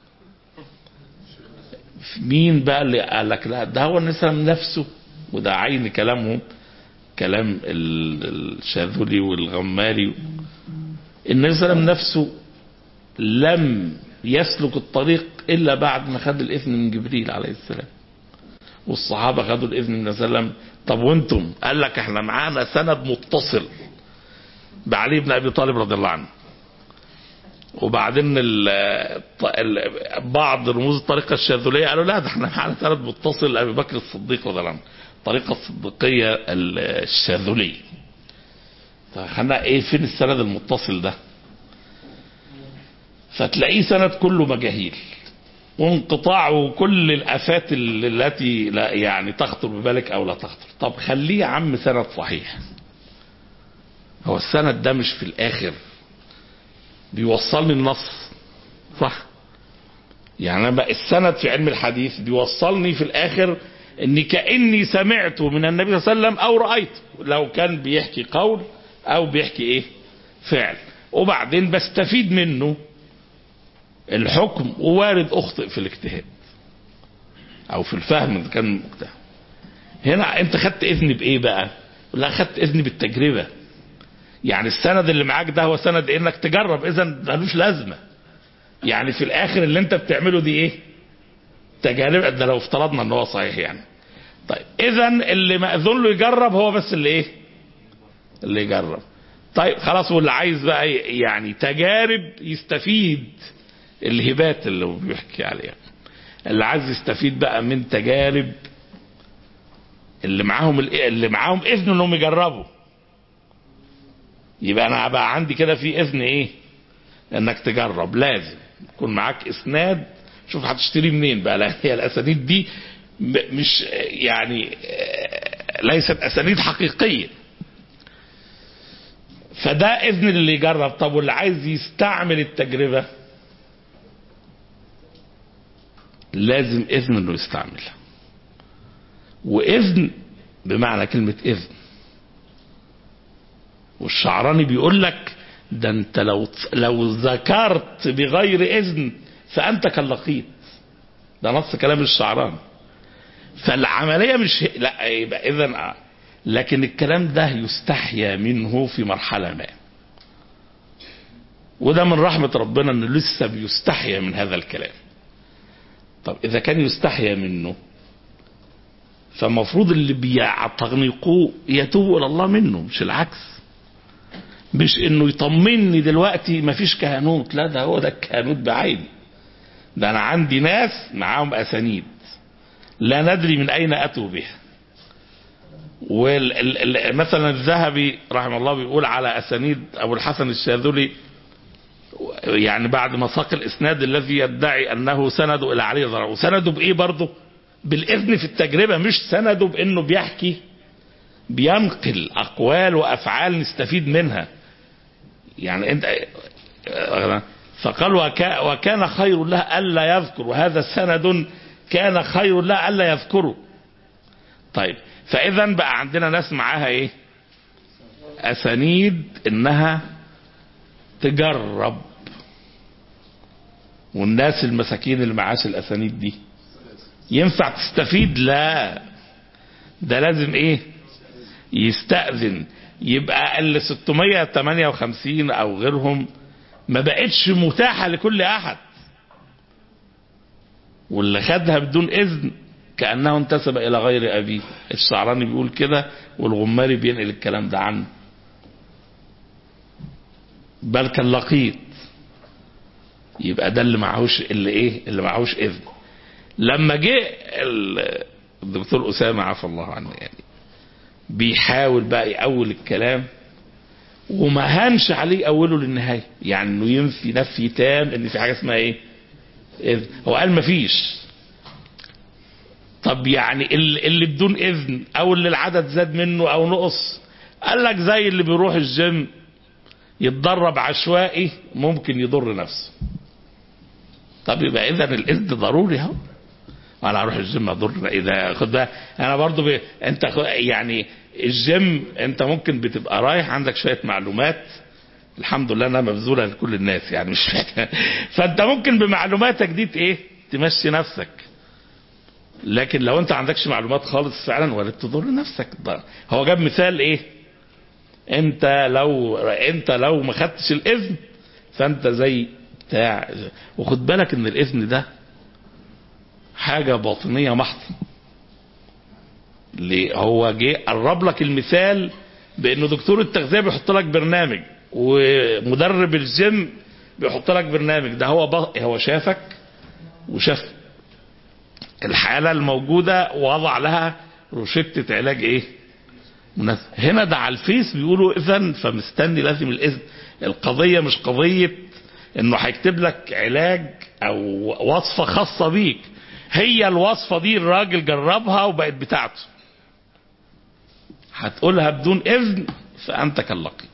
مين بقى اللي قال لك لا ده هو النسلم نفسه وده عين كلامهم كلام ال- الشاذلي والغماري النبي صلى الله عليه وسلم نفسه لم يسلك الطريق الا بعد ما خد الاذن من جبريل عليه السلام والصحابه خدوا الاذن من النبي صلى الله عليه وسلم طب وانتم قال لك احنا معانا سند متصل بعلي بن ابي طالب رضي الله عنه وبعدين ال ال بعض رموز الطريقه الشاذليه قالوا لا ده احنا معانا سند متصل لابي بكر الصديق رضي الله عنه الطريقه الصديقيه الشاذليه طيب خلينا ايه فين السند المتصل ده فتلاقيه سند كله مجاهيل وانقطاع وكل الافات ال- التي لا يعني تخطر ببالك او لا تخطر طب خليه يا عم سند صحيح هو السند ده مش في الاخر بيوصلني النص صح يعني أنا بقى السند في علم الحديث بيوصلني في الاخر اني كاني سمعت من النبي صلى الله عليه وسلم او رايت لو كان بيحكي قول او بيحكي ايه فعل وبعدين بستفيد منه الحكم ووارد اخطئ في الاجتهاد او في الفهم إذا كان مجتهد هنا انت خدت اذن بايه بقى لا خدت اذن بالتجربه يعني السند اللي معاك ده هو سند انك تجرب اذا ملوش لازمه يعني في الاخر اللي انت بتعمله دي ايه تجارب ده لو افترضنا ان هو صحيح يعني طيب اذا اللي ماذون له يجرب هو بس اللي ايه اللي يجرب طيب خلاص واللي عايز بقى يعني تجارب يستفيد الهبات اللي هو بيحكي عليها اللي عايز يستفيد بقى من تجارب اللي معاهم اللي معاهم اذن انهم يجربوا يبقى انا بقى عندي كده في اذن ايه انك تجرب لازم يكون معاك اسناد شوف هتشتري منين بقى لا هي الاسانيد دي م- مش يعني آه، ليست اسانيد حقيقيه فده اذن اللي يجرب طب واللي عايز يستعمل التجربه لازم اذن انه يستعملها واذن بمعنى كلمه اذن والشعراني بيقول لك ده انت لو لو ذكرت بغير اذن فانت كاللقيط ده نص كلام الشعراني فالعمليه مش ه- لا يبقى اذا لكن الكلام ده يستحيا منه في مرحله ما وده من رحمه ربنا انه لسه بيستحيا من هذا الكلام طب اذا كان يستحيا منه فالمفروض اللي بيعتنقوه يتوبوا الى الله منه مش العكس مش انه يطمني دلوقتي مفيش كهنوت لا ده هو ده الكهنوت بعيني ده انا عندي ناس معاهم اسانيد لا ندري من اين اتوا بها ومثلا الذهبي رحمه الله بيقول على اسانيد ابو الحسن الشاذلي يعني بعد ما ساق الاسناد الذي يدعي انه سنده الى علي ضرر وسنده بايه برضه بالاذن في التجربه مش سنده بانه بيحكي بينقل اقوال وافعال نستفيد منها يعني انت فقال وكا وكان خير له الا يذكر وهذا سند كان خير له الا يذكره طيب فاذا بقى عندنا ناس معاها ايه اسانيد انها تجرب والناس المساكين اللي معاش الاسانيد دي ينفع تستفيد لا ده لازم ايه يستأذن يبقى ال 658 او غيرهم ما بقتش متاحة لكل احد واللي خدها بدون اذن كأنه انتسب الى غير ابيه الشعراني بيقول كده والغماري بينقل الكلام ده عنه بل كان لقيط يبقى ده اللي معهوش اللي ايه اللي معهوش اذن لما جه ال- الدكتور اسامه عفى الله عنه يعني بيحاول بقى يأول الكلام وما هانش عليه اوله للنهايه يعني انه ينفي نفي تام ان في حاجه اسمها ايه اذن هو قال مفيش طب يعني ال- اللي بدون اذن او اللي العدد زاد منه او نقص قال لك زي اللي بيروح الجيم يتدرب عشوائي ممكن يضر نفسه طب يبقى اذا الاذن ضروري اهو انا اروح الجيم اضر اذا خد بالك انا برضو ب... انت خ- يعني الجيم انت ممكن بتبقى رايح عندك شويه معلومات الحمد لله انها مبذوله لكل الناس يعني مش فانت ممكن بمعلوماتك دي ت- ايه تمشي نفسك لكن لو انت عندكش معلومات خالص فعلا ولا تضر نفسك ده- هو جاب مثال ايه انت لو انت لو ما خدتش الاذن فانت زي بتاع وخد بالك ان الاذن ده حاجة باطنية محض ليه هو جه قرب لك المثال بانه دكتور التغذية بيحط لك برنامج ومدرب الجيم بيحط لك برنامج ده هو ب... هو شافك وشاف الحالة الموجودة ووضع لها روشتة علاج ايه مناسب هنا ده على الفيس بيقولوا اذا فمستني لازم الاذن القضية مش قضية انه هيكتب لك علاج او وصفة خاصة بيك هي الوصفة دي الراجل جربها وبقت بتاعته هتقولها بدون اذن فانت كاللقي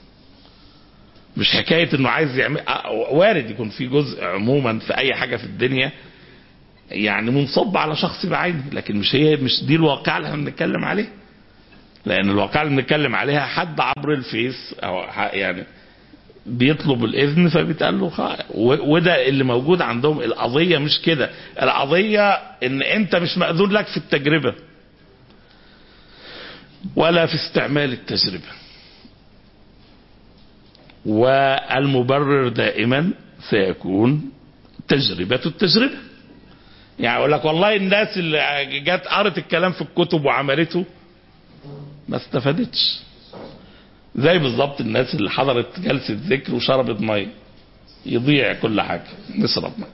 مش حكاية انه عايز يعمل آه، وارد يكون في جزء عموما في اي حاجة في الدنيا يعني منصب على شخص بعينه لكن مش هي مش دي الواقع اللي احنا بنتكلم عليه لان الواقع اللي بنتكلم عليها حد عبر الفيس او ح- يعني بيطلب الاذن فبيتقال له خ- و- وده اللي موجود عندهم القضيه مش كده القضيه ان انت مش ماذون لك في التجربه ولا في استعمال التجربه والمبرر دائما سيكون تجربه التجربه يعني اقول لك والله الناس اللي جت قرت الكلام في الكتب وعملته ما استفادتش زي بالظبط الناس اللي حضرت جلسة ذكر وشربت مية يضيع كل حاجة نشرب مية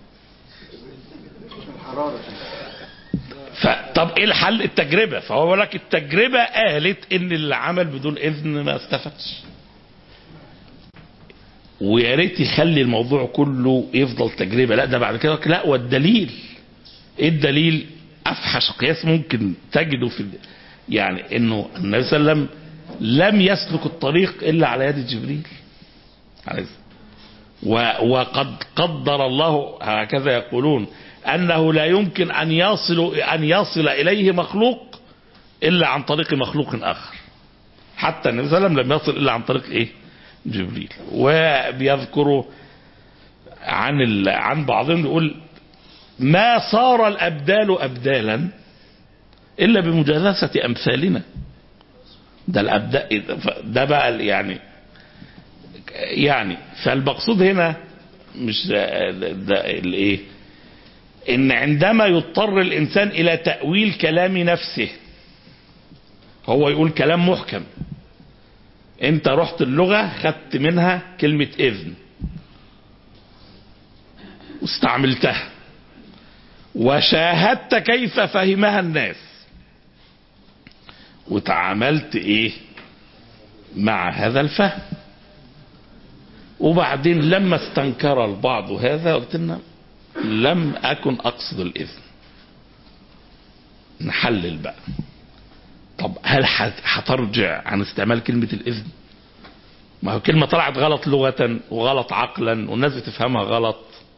فطب ايه الحل التجربة فهو بيقول لك التجربة قالت ان اللي عمل بدون اذن ما استفادش ويا ريت يخلي الموضوع كله يفضل تجربة لا ده بعد كده لا والدليل ايه الدليل افحش قياس ممكن تجده في يعني انه النبي صلى الله عليه وسلم لم يسلك الطريق الا على يد جبريل عليه السلام. و- وقد قدر الله هكذا يقولون انه لا يمكن ان يصل ان يصل اليه مخلوق الا عن طريق مخلوق اخر حتى النبي صلى الله عليه وسلم لم يصل الا عن طريق ايه جبريل وبيذكروا عن ال... عن بعضهم يقول ما صار الابدال ابدالا الا بمجالسه امثالنا ده الابدال ده بقى ال- يعني يعني فالمقصود هنا مش ده ده الايه ان عندما يضطر الانسان الى تاويل كلام نفسه هو يقول كلام محكم انت رحت اللغه خدت منها كلمه اذن واستعملتها وشاهدت كيف فهمها الناس وتعاملت ايه مع هذا الفهم وبعدين لما استنكر البعض هذا قلت لنا لم اكن اقصد الاذن نحلل بقى طب هل هت- هترجع عن استعمال كلمة الإذن ما هو كلمة طلعت غلط لغة وغلط عقلا والناس بتفهمها غلط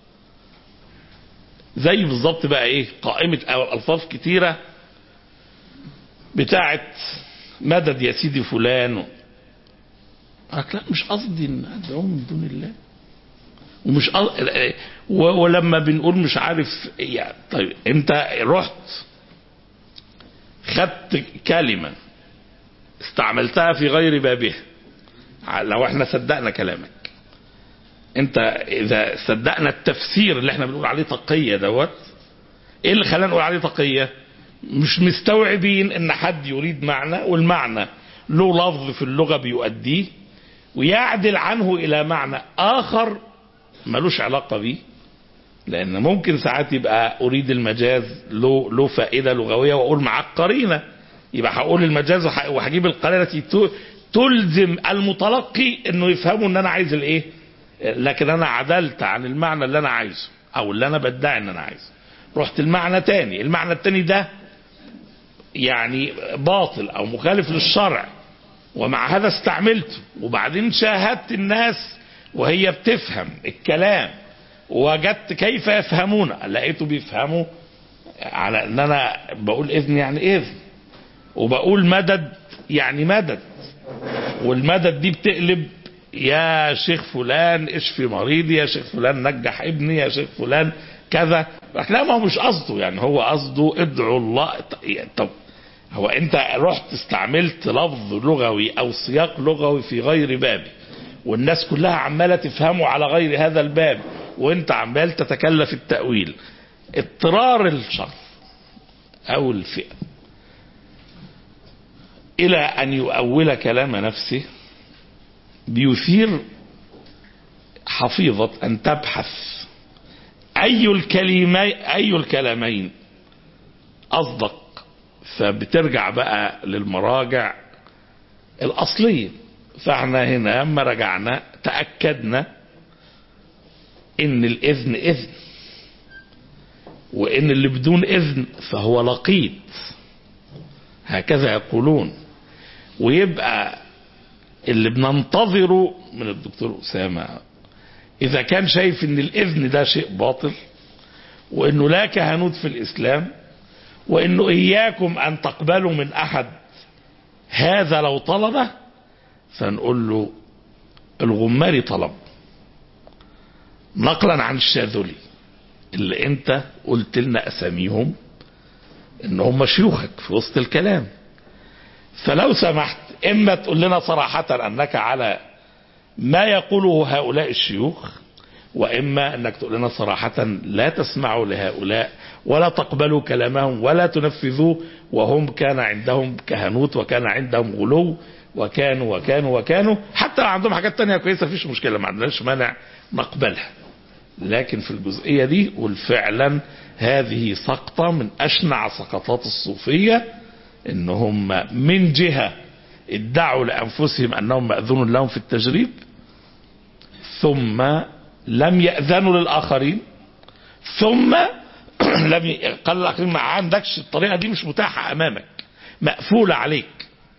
زي بالظبط بقى ايه قائمة أو ألفاظ كتيرة بتاعت مدد يا سيدي فلان قالك لا مش قصدي ان ادعوه من دون الله ومش قص... و... ولما بنقول مش عارف يعني طيب انت رحت خدت كلمة استعملتها في غير بابها لو احنا صدقنا كلامك انت اذا صدقنا التفسير اللي احنا بنقول عليه تقية دوت ايه اللي خلانا نقول عليه تقية مش مستوعبين ان حد يريد معنى والمعنى له لفظ في اللغة بيؤديه ويعدل عنه الى معنى اخر ملوش علاقة بيه لان ممكن ساعات يبقى اريد المجاز له له فائده لغويه واقول معاك قرينه يبقى هقول المجاز وح- وهجيب القرينه التي ت- تلزم المتلقي انه يفهموا ان انا عايز الايه لكن انا عدلت عن المعنى اللي انا عايزه او اللي انا بدعي ان انا عايزه رحت المعنى تاني المعنى التاني ده يعني باطل او مخالف للشرع ومع هذا استعملته وبعدين شاهدت الناس وهي بتفهم الكلام وجدت كيف يفهمون لقيته بيفهموا على ان انا بقول اذن يعني اذن وبقول مدد يعني مدد والمدد دي بتقلب يا شيخ فلان اشفي مريضي يا شيخ فلان نجح ابني يا شيخ فلان كذا لا ما هو مش قصده يعني هو قصده ادعوا الله طب هو انت رحت استعملت لفظ لغوي او سياق لغوي في غير بابه والناس كلها عمالة تفهمه على غير هذا الباب وانت عمال تتكلف التأويل اضطرار الشخص او الفئة الى ان يؤول كلام نفسه بيثير حفيظة ان تبحث اي الكلمين اي الكلامين اصدق فبترجع بقى للمراجع الاصليه فاحنا هنا لما رجعنا تاكدنا ان الاذن اذن وان اللي بدون اذن فهو لقيط هكذا يقولون ويبقى اللي بننتظره من الدكتور اسامه اذا كان شايف ان الاذن ده شيء باطل وانه لا كهنوت في الاسلام وانه اياكم ان تقبلوا من احد هذا لو طلبه فنقول له الغماري طلب نقلا عن الشاذلي اللي انت قلت لنا اساميهم ان هم شيوخك في وسط الكلام فلو سمحت اما تقول لنا صراحة انك على ما يقوله هؤلاء الشيوخ واما انك تقول لنا صراحة لا تسمعوا لهؤلاء ولا تقبلوا كلامهم ولا تنفذوه وهم كان عندهم كهنوت وكان عندهم غلو وكانوا وكانوا وكانوا حتى لو عندهم حاجات تانية كويسة فيش مشكلة ما عندناش مانع نقبلها لكن في الجزئية دي فعلا هذه سقطة من أشنع سقطات الصوفية إن هم من جهة ادعوا لأنفسهم أنهم مأذون لهم في التجريب ثم لم يأذنوا للآخرين ثم لم ي... قال الآخرين ما عندكش الطريقة دي مش متاحة أمامك مقفولة عليك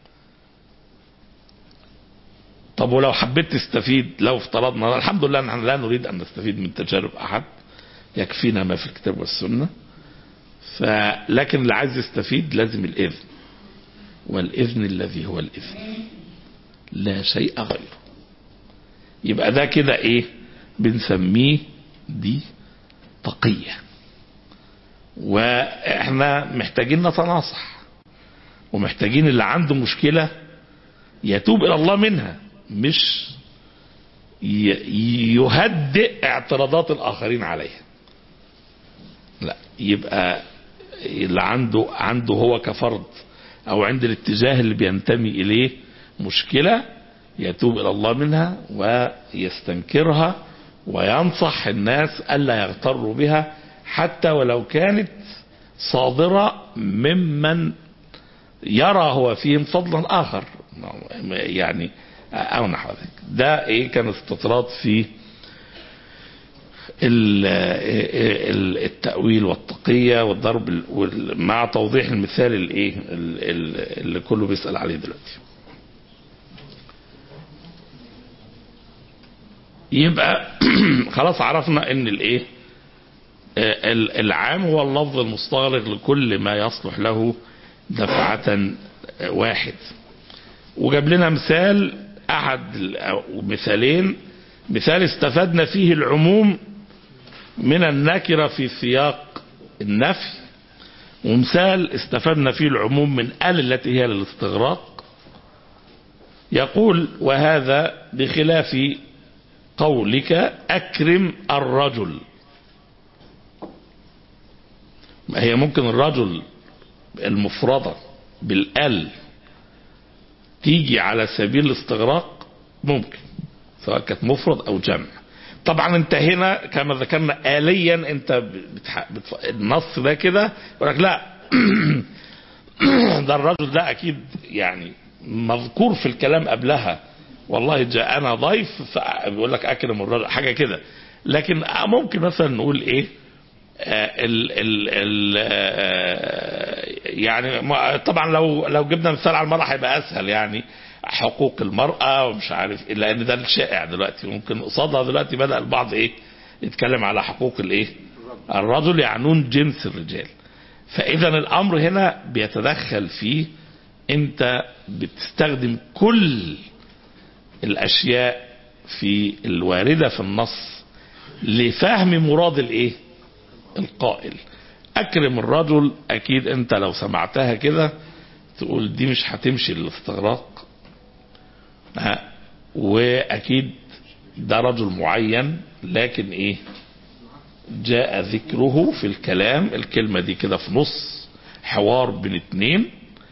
طب ولو حبيت تستفيد لو افترضنا الحمد لله نحن لا نريد ان نستفيد من تجارب احد يكفينا ما في الكتاب والسنه فلكن اللي عايز يستفيد لازم الاذن والاذن الذي هو الاذن لا شيء غيره يبقى ده كده ايه بنسميه دي تقيه واحنا محتاجين نتناصح ومحتاجين اللي عنده مشكله يتوب الى الله منها مش يهدئ اعتراضات الاخرين عليها لا يبقى اللي عنده عنده هو كفرد او عند الاتجاه اللي بينتمي اليه مشكله يتوب الى الله منها ويستنكرها وينصح الناس الا يغتروا بها حتى ولو كانت صادره ممن يرى هو فيهم فضلا اخر يعني او نحو ذلك ده ايه كان استطراد في التأويل والتقية والضرب مع توضيح المثال الايه اللي كله بيسأل عليه دلوقتي يبقى خلاص عرفنا ان الايه العام هو اللفظ المستغرق لكل ما يصلح له دفعة واحد وجاب لنا مثال احد مثالين مثال استفدنا فيه العموم من النكرة في سياق النفي ومثال استفدنا فيه العموم من ال التي هي للاستغراق يقول وهذا بخلاف قولك اكرم الرجل ما هي ممكن الرجل المفردة بالال تيجي على سبيل الاستغراق ممكن سواء كانت مفرد او جمع طبعا انت هنا كما ذكرنا آليا انت بتح... بتف... النص ده كده يقول لك لا ده الرجل ده اكيد يعني مذكور في الكلام قبلها والله جاءنا ضيف بيقول لك اكرم الرجل حاجه كده لكن ممكن مثلا نقول ايه آه ال ال ال آه يعني طبعا لو لو جبنا مثال على المرأة هيبقى اسهل يعني حقوق المرأة ومش عارف لان ده الشائع دلوقتي ممكن قصادها دلوقتي بدأ البعض ايه يتكلم على حقوق الايه الرجل يعنون جنس الرجال فاذا الامر هنا بيتدخل فيه انت بتستخدم كل الاشياء في الواردة في النص لفهم مراد الايه القائل اكرم الرجل اكيد انت لو سمعتها كده تقول دي مش هتمشي للاستغراق واكيد ده رجل معين لكن ايه جاء ذكره في الكلام الكلمة دي كده في نص حوار بين اتنين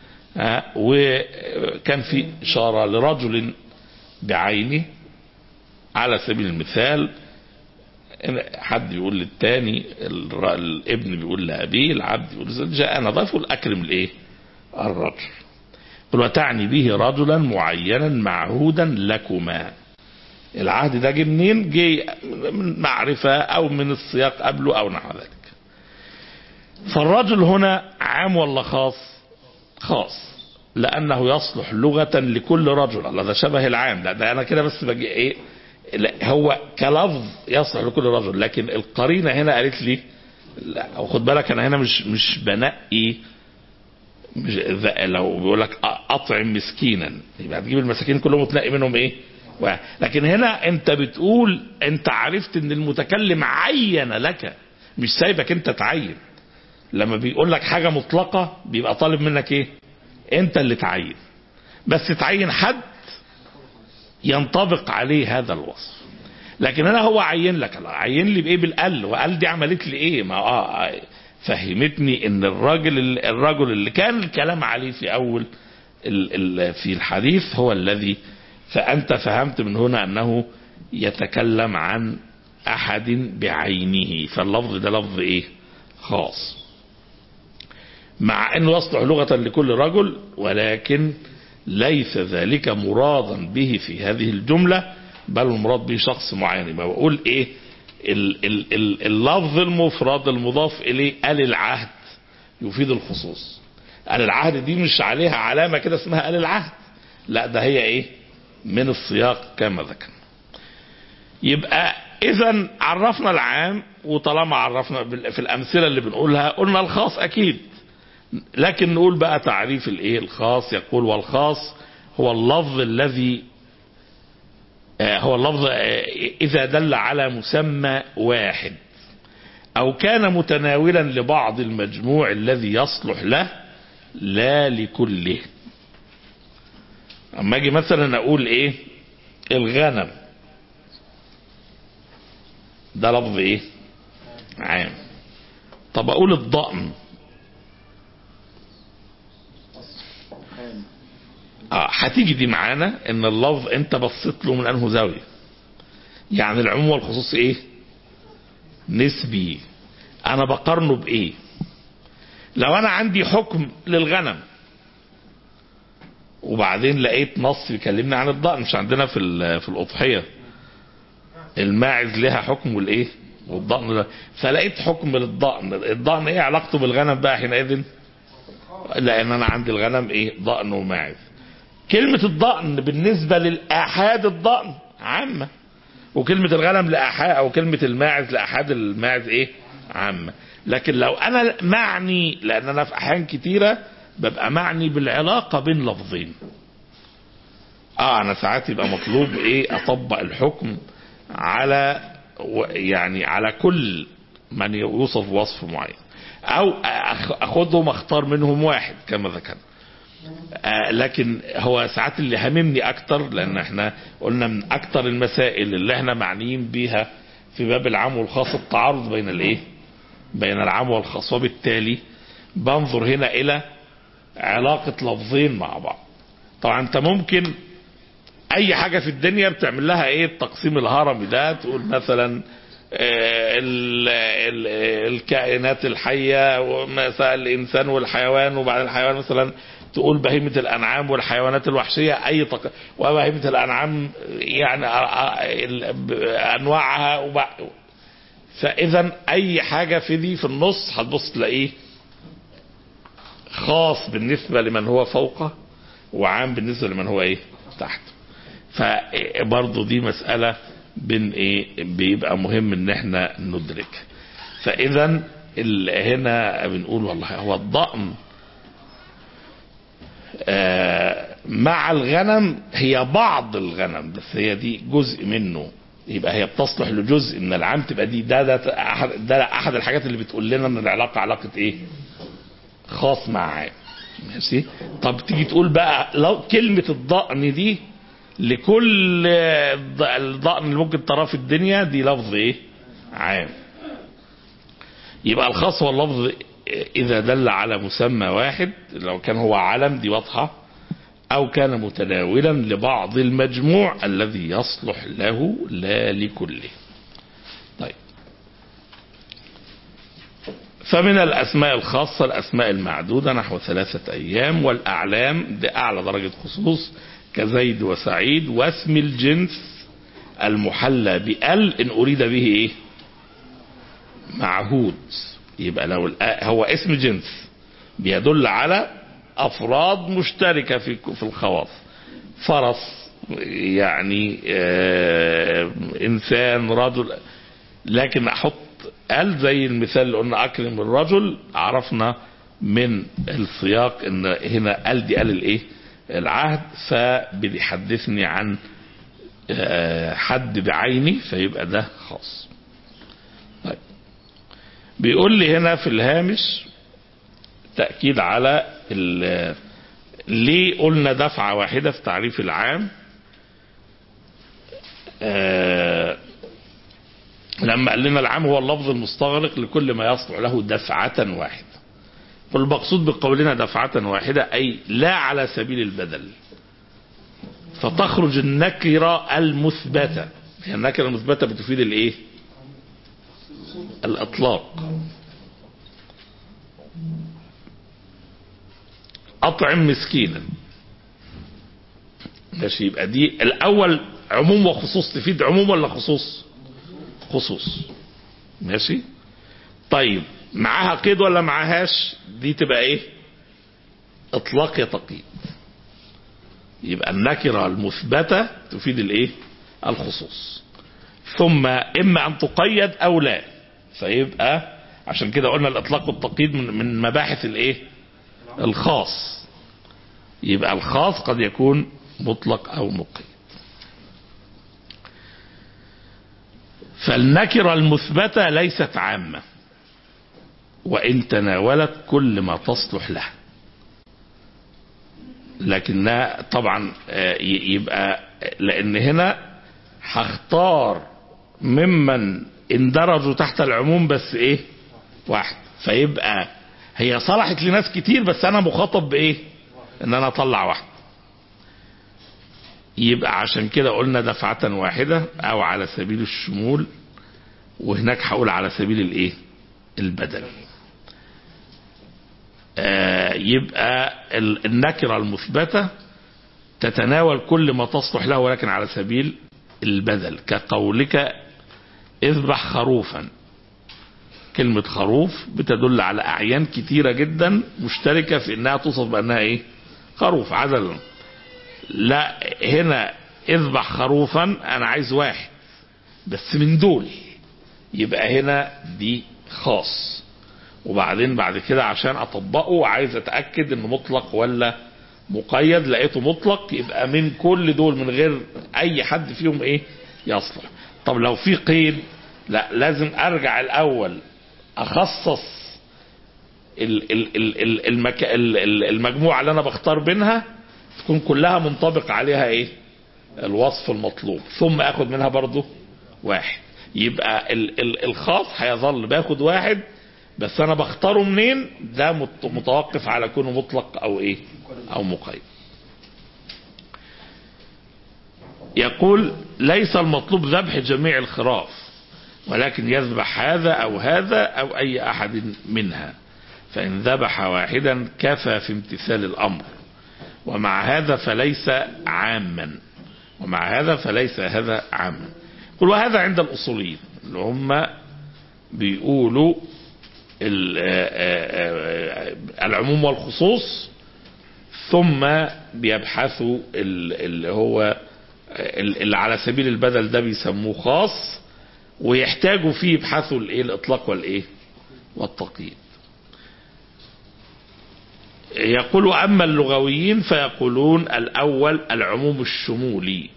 وكان في اشارة لرجل بعينه على سبيل المثال حد يقول للتاني الابن بيقول لأبيه العبد يقول جاءنا ضيف يقول أكرم الإيه الرجل قل وتعني به رجلا معينا معهودا لكما العهد ده جه منين جه من معرفة او من السياق قبله او نحو ذلك فالرجل هنا عام ولا خاص خاص لانه يصلح لغة لكل رجل الله ده شبه العام لا ده انا كده بس بجي ايه لا هو كلفظ يصلح لكل رجل لكن القرينة هنا قالت لي لا خد بالك انا هنا مش مش بنقي مش ذا- لو بيقول لك اطعم مسكينا يبقى تجيب المساكين كلهم وتنقي منهم ايه واحد. لكن هنا انت بتقول انت عرفت ان المتكلم عين لك مش سايبك انت تعين لما بيقول لك حاجة مطلقة بيبقى طالب منك ايه انت اللي تعين بس تعين حد ينطبق عليه هذا الوصف لكن انا هو عين لك الله عين لي بايه بالقل وقال دي عملت لي ايه ما اه فهمتني ان الراجل الرجل اللي كان الكلام عليه في اول ال ال في الحديث هو الذي فانت فهمت من هنا انه يتكلم عن احد بعينه فاللفظ ده لفظ ايه خاص مع انه يصلح لغة لكل رجل ولكن ليس ذلك مرادا به في هذه الجملة بل المراد به شخص معين يبقى بقول ايه ال ال ال اللفظ المفرد المضاف اليه ال العهد يفيد الخصوص ال العهد دي مش عليها علامة كده اسمها ال العهد لا ده هي ايه من السياق كما ذكر يبقى اذا عرفنا العام وطالما عرفنا بال- في الامثله اللي بنقولها قلنا الخاص اكيد لكن نقول بقى تعريف الايه الخاص يقول والخاص هو اللفظ الذي آه، هو اللفظ آه، اذا دل على مسمى واحد او كان متناولا لبعض المجموع الذي يصلح له لا لكله اما اجي مثلا اقول ايه الغنم ده لفظ ايه عام طب اقول الضأن اه هتيجي دي معانا ان اللفظ انت بصيت له من انه زاويه يعني العموم والخصوص ايه نسبي انا بقارنه بايه لو انا عندي حكم للغنم وبعدين لقيت نص بيكلمني عن الضأن مش عندنا في ال- في الاضحيه الماعز لها حكم والايه والضأن ده فلقيت حكم للضأن الضأن ايه علاقته بالغنم بقى حينئذ لان انا عندي الغنم ايه ضأن وماعز كلمة الضأن بالنسبة للآحاد الضأن عامة وكلمة الغنم لآحاد أو كلمة الماعز لآحاد الماعز إيه عامة لكن لو أنا معني لأن أنا في أحيان كتيرة ببقى معني بالعلاقة بين لفظين اه انا ساعات يبقى مطلوب ايه اطبق الحكم على و- يعني على كل من يوصف وصف معين او أخ- اخدهم اختار منهم واحد كما ذكرنا آه، لكن هو ساعات اللي هممني اكتر لان احنا قلنا من اكتر المسائل اللي احنا معنيين بيها في باب العام والخاص التعارض بين الايه بين العام والخاص وبالتالي بنظر هنا الى علاقة لفظين مع بعض طبعا انت ممكن اي حاجة في الدنيا بتعمل لها ايه التقسيم الهرمي ده تقول مثلا آه، ال- ال- الكائنات الحية ومثلا الانسان والحيوان وبعد الحيوان مثلا تقول بهيمة الانعام والحيوانات الوحشية اي تق... وبهيمة الانعام يعني آه، آه، ال- ب- انواعها وبع... فاذا اي حاجة في دي في النص هتبص تلاقيه خاص بالنسبة لمن هو فوقه وعام بالنسبة لمن هو ايه تحته فبرضه دي مسألة بين ايه بيبقى مهم ان احنا ندرك فاذا ال- هنا بنقول والله هو الضأن آه، مع الغنم هي بعض الغنم بس هي دي جزء منه يبقى هي بتصلح لجزء من العام تبقى دي ده ده احد ده احد الحاجات اللي بتقول لنا ان العلاقه علاقه ايه؟ خاص مع عام ماشي طب تيجي تقول بقى لو كلمة الضأن دي لكل الض- الضأن اللي ممكن تراه في الدنيا دي لفظ ايه عام يبقى الخاص هو اللفظ اذا دل على مسمى واحد لو كان هو علم دي واضحة او كان متناولا لبعض المجموع الذي يصلح له لا لكله طيب فمن الأسماء الخاصة الأسماء المعدودة نحو ثلاثة أيام والأعلام ده أعلى درجة خصوص كزيد وسعيد واسم الجنس المحلى بأل إن أريد به إيه معهود يبقى لو الآ- هو اسم جنس بيدل على أفراد مشتركة في في الخواص فرس يعني آه، إنسان رجل لكن أحط ال زي المثال اللي قلنا أكرم الرجل عرفنا من السياق ان هنا ال دي ال الايه العهد فبيحدثني عن آه، حد بعيني فيبقى ده خاص طيب بيقول لي هنا في الهامش تأكيد على ال- ليه قلنا دفعة واحدة في تعريف العام آه، لما قال لنا العام هو اللفظ المستغرق لكل ما يصلح له دفعة واحدة والمقصود بقولنا دفعة واحدة أي لا على سبيل البدل فتخرج النكرة المثبتة هي النكرة المثبتة بتفيد الايه الأطلاق أطعم مسكينا ماشي يبقى دي الأول عموم وخصوص تفيد عموم ولا خصوص خصوص ماشي طيب معاها قيد ولا معاهاش دي تبقى ايه اطلاق يا تقييد يبقى النكرة المثبتة تفيد الايه الخصوص ثم اما ان تقيد او لا فيبقى عشان كده قلنا الاطلاق والتقييد من, من مباحث الايه الخاص يبقى الخاص قد يكون مطلق او مقيد فالنكرة المثبتة ليست عامة وإن تناولت كل ما تصلح له لكنها طبعا آه، ي- يبقى لأن هنا هختار ممن اندرجوا تحت العموم بس ايه واحد فيبقى هي صلحت لناس كتير بس انا مخاطب بايه ان انا اطلع واحد يبقى عشان كده قلنا دفعة واحدة او على سبيل الشمول وهناك هقول على سبيل الايه البدل آه يبقى ال- النكرة المثبتة تتناول كل ما تصلح له ولكن على سبيل البدل كقولك اذبح خروفا كلمة خروف بتدل على أعيان كتيرة جدا مشتركة في أنها توصف بأنها إيه خروف عدل لا هنا اذبح خروفا أنا عايز واحد بس من دول يبقى هنا دي خاص وبعدين بعد كده عشان اطبقه عايز اتاكد انه مطلق ولا مقيد لقيته مطلق يبقى من كل دول من غير اي حد فيهم ايه يصلح طب لو في قيد لا لازم ارجع الاول اخصص ال- ال- ال- ال- المك... ال- ال- المجموعه اللي انا بختار بينها تكون كلها منطبق عليها ايه الوصف المطلوب ثم اخد منها برضه واحد يبقى ال ال الخاص هيظل باخد واحد بس انا بختاره منين ده مت- متوقف على كونه مطلق او ايه او مقيد يقول ليس المطلوب ذبح جميع الخراف ولكن يذبح هذا او هذا او اي احد منها فان ذبح واحدا كفى في امتثال الامر ومع هذا فليس عاما ومع هذا فليس هذا عاما قل وهذا عند الاصوليين اللي هم بيقولوا ال- آه، آه، آه، العموم والخصوص ثم بيبحثوا ال- اللي هو ال- اللي على سبيل البدل ده بيسموه خاص ويحتاجوا فيه يبحثوا الايه الاطلاق والايه والتقييد يقول اما اللغويين فيقولون الاول العموم الشمولي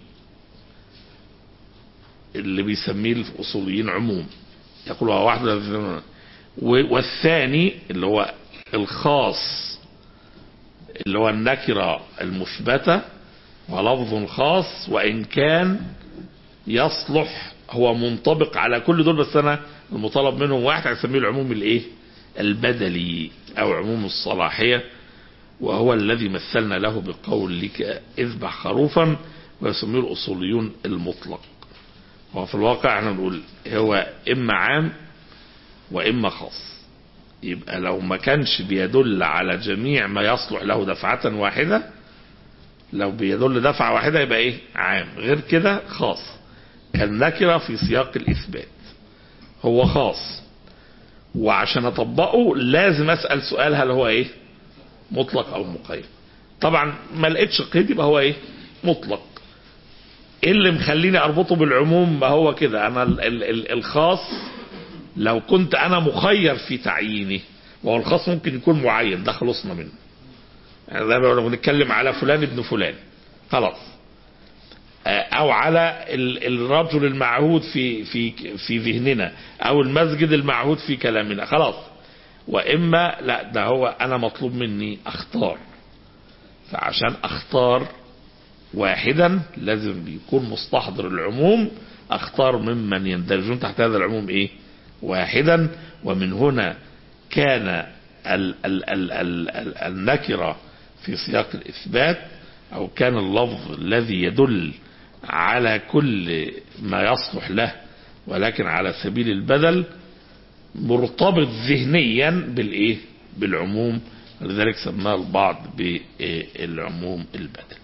اللي بيسميه الاصوليين عموم يقول هو واحد و- والثاني اللي هو الخاص اللي هو النكرة المثبتة ولفظ خاص وإن كان يصلح هو منطبق على كل دول بس أنا المطالب منهم واحد هنسميه العموم الإيه البدلي أو عموم الصلاحية وهو الذي مثلنا له بقول لك اذبح خروفا ويسميه الأصوليون المطلق وفي الواقع احنا نقول هو إما عام وإما خاص يبقى لو ما كانش بيدل على جميع ما يصلح له دفعة واحدة لو بيدل دفعة واحدة يبقى ايه عام غير كده خاص كالنكرة في سياق الإثبات هو خاص وعشان أطبقه لازم أسأل سؤال هل هو إيه مطلق أو مقيد طبعا ما لقيتش قيد يبقى هو إيه مطلق ايه اللي مخليني اربطه بالعموم ما هو كده انا ال ال ال الخاص لو كنت انا مخير في تعيينه وهو الخاص ممكن يكون معين ده خلصنا منه يعني زي ما لو بنتكلم على فلان ابن فلان خلاص او على ال- الرجل المعهود في في في ذهننا او المسجد المعهود في كلامنا خلاص واما لا ده هو انا مطلوب مني اختار فعشان اختار واحدا لازم بيكون مستحضر العموم اختار ممن يندرجون تحت هذا العموم ايه واحدا ومن هنا كان ال ال ال ال ال النكرة في سياق الإثبات أو كان اللفظ الذي يدل على كل ما يصلح له ولكن على سبيل البدل مرتبط ذهنيا بالإيه بالعموم لذلك سماه البعض بالعموم البدلي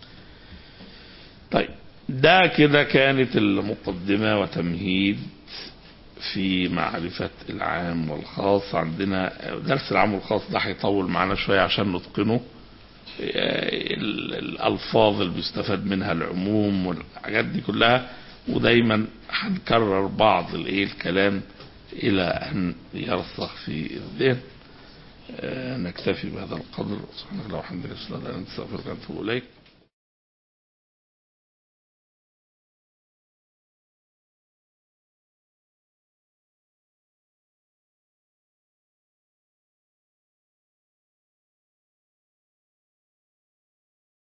طيب ده كده كانت المقدمة وتمهيد في معرفة العام والخاص عندنا درس العام والخاص ده هيطول معانا شوية عشان نتقنه ال- الألفاظ اللي بيستفاد منها العموم والحاجات دي كلها ودايما هنكرر بعض الايه الكلام إلى أن يرسخ في الذهن آه، نكتفي بهذا القدر سبحانك اللهم وبحمدك اشهد ان لا اله الا انت استغفرك واتوب اليك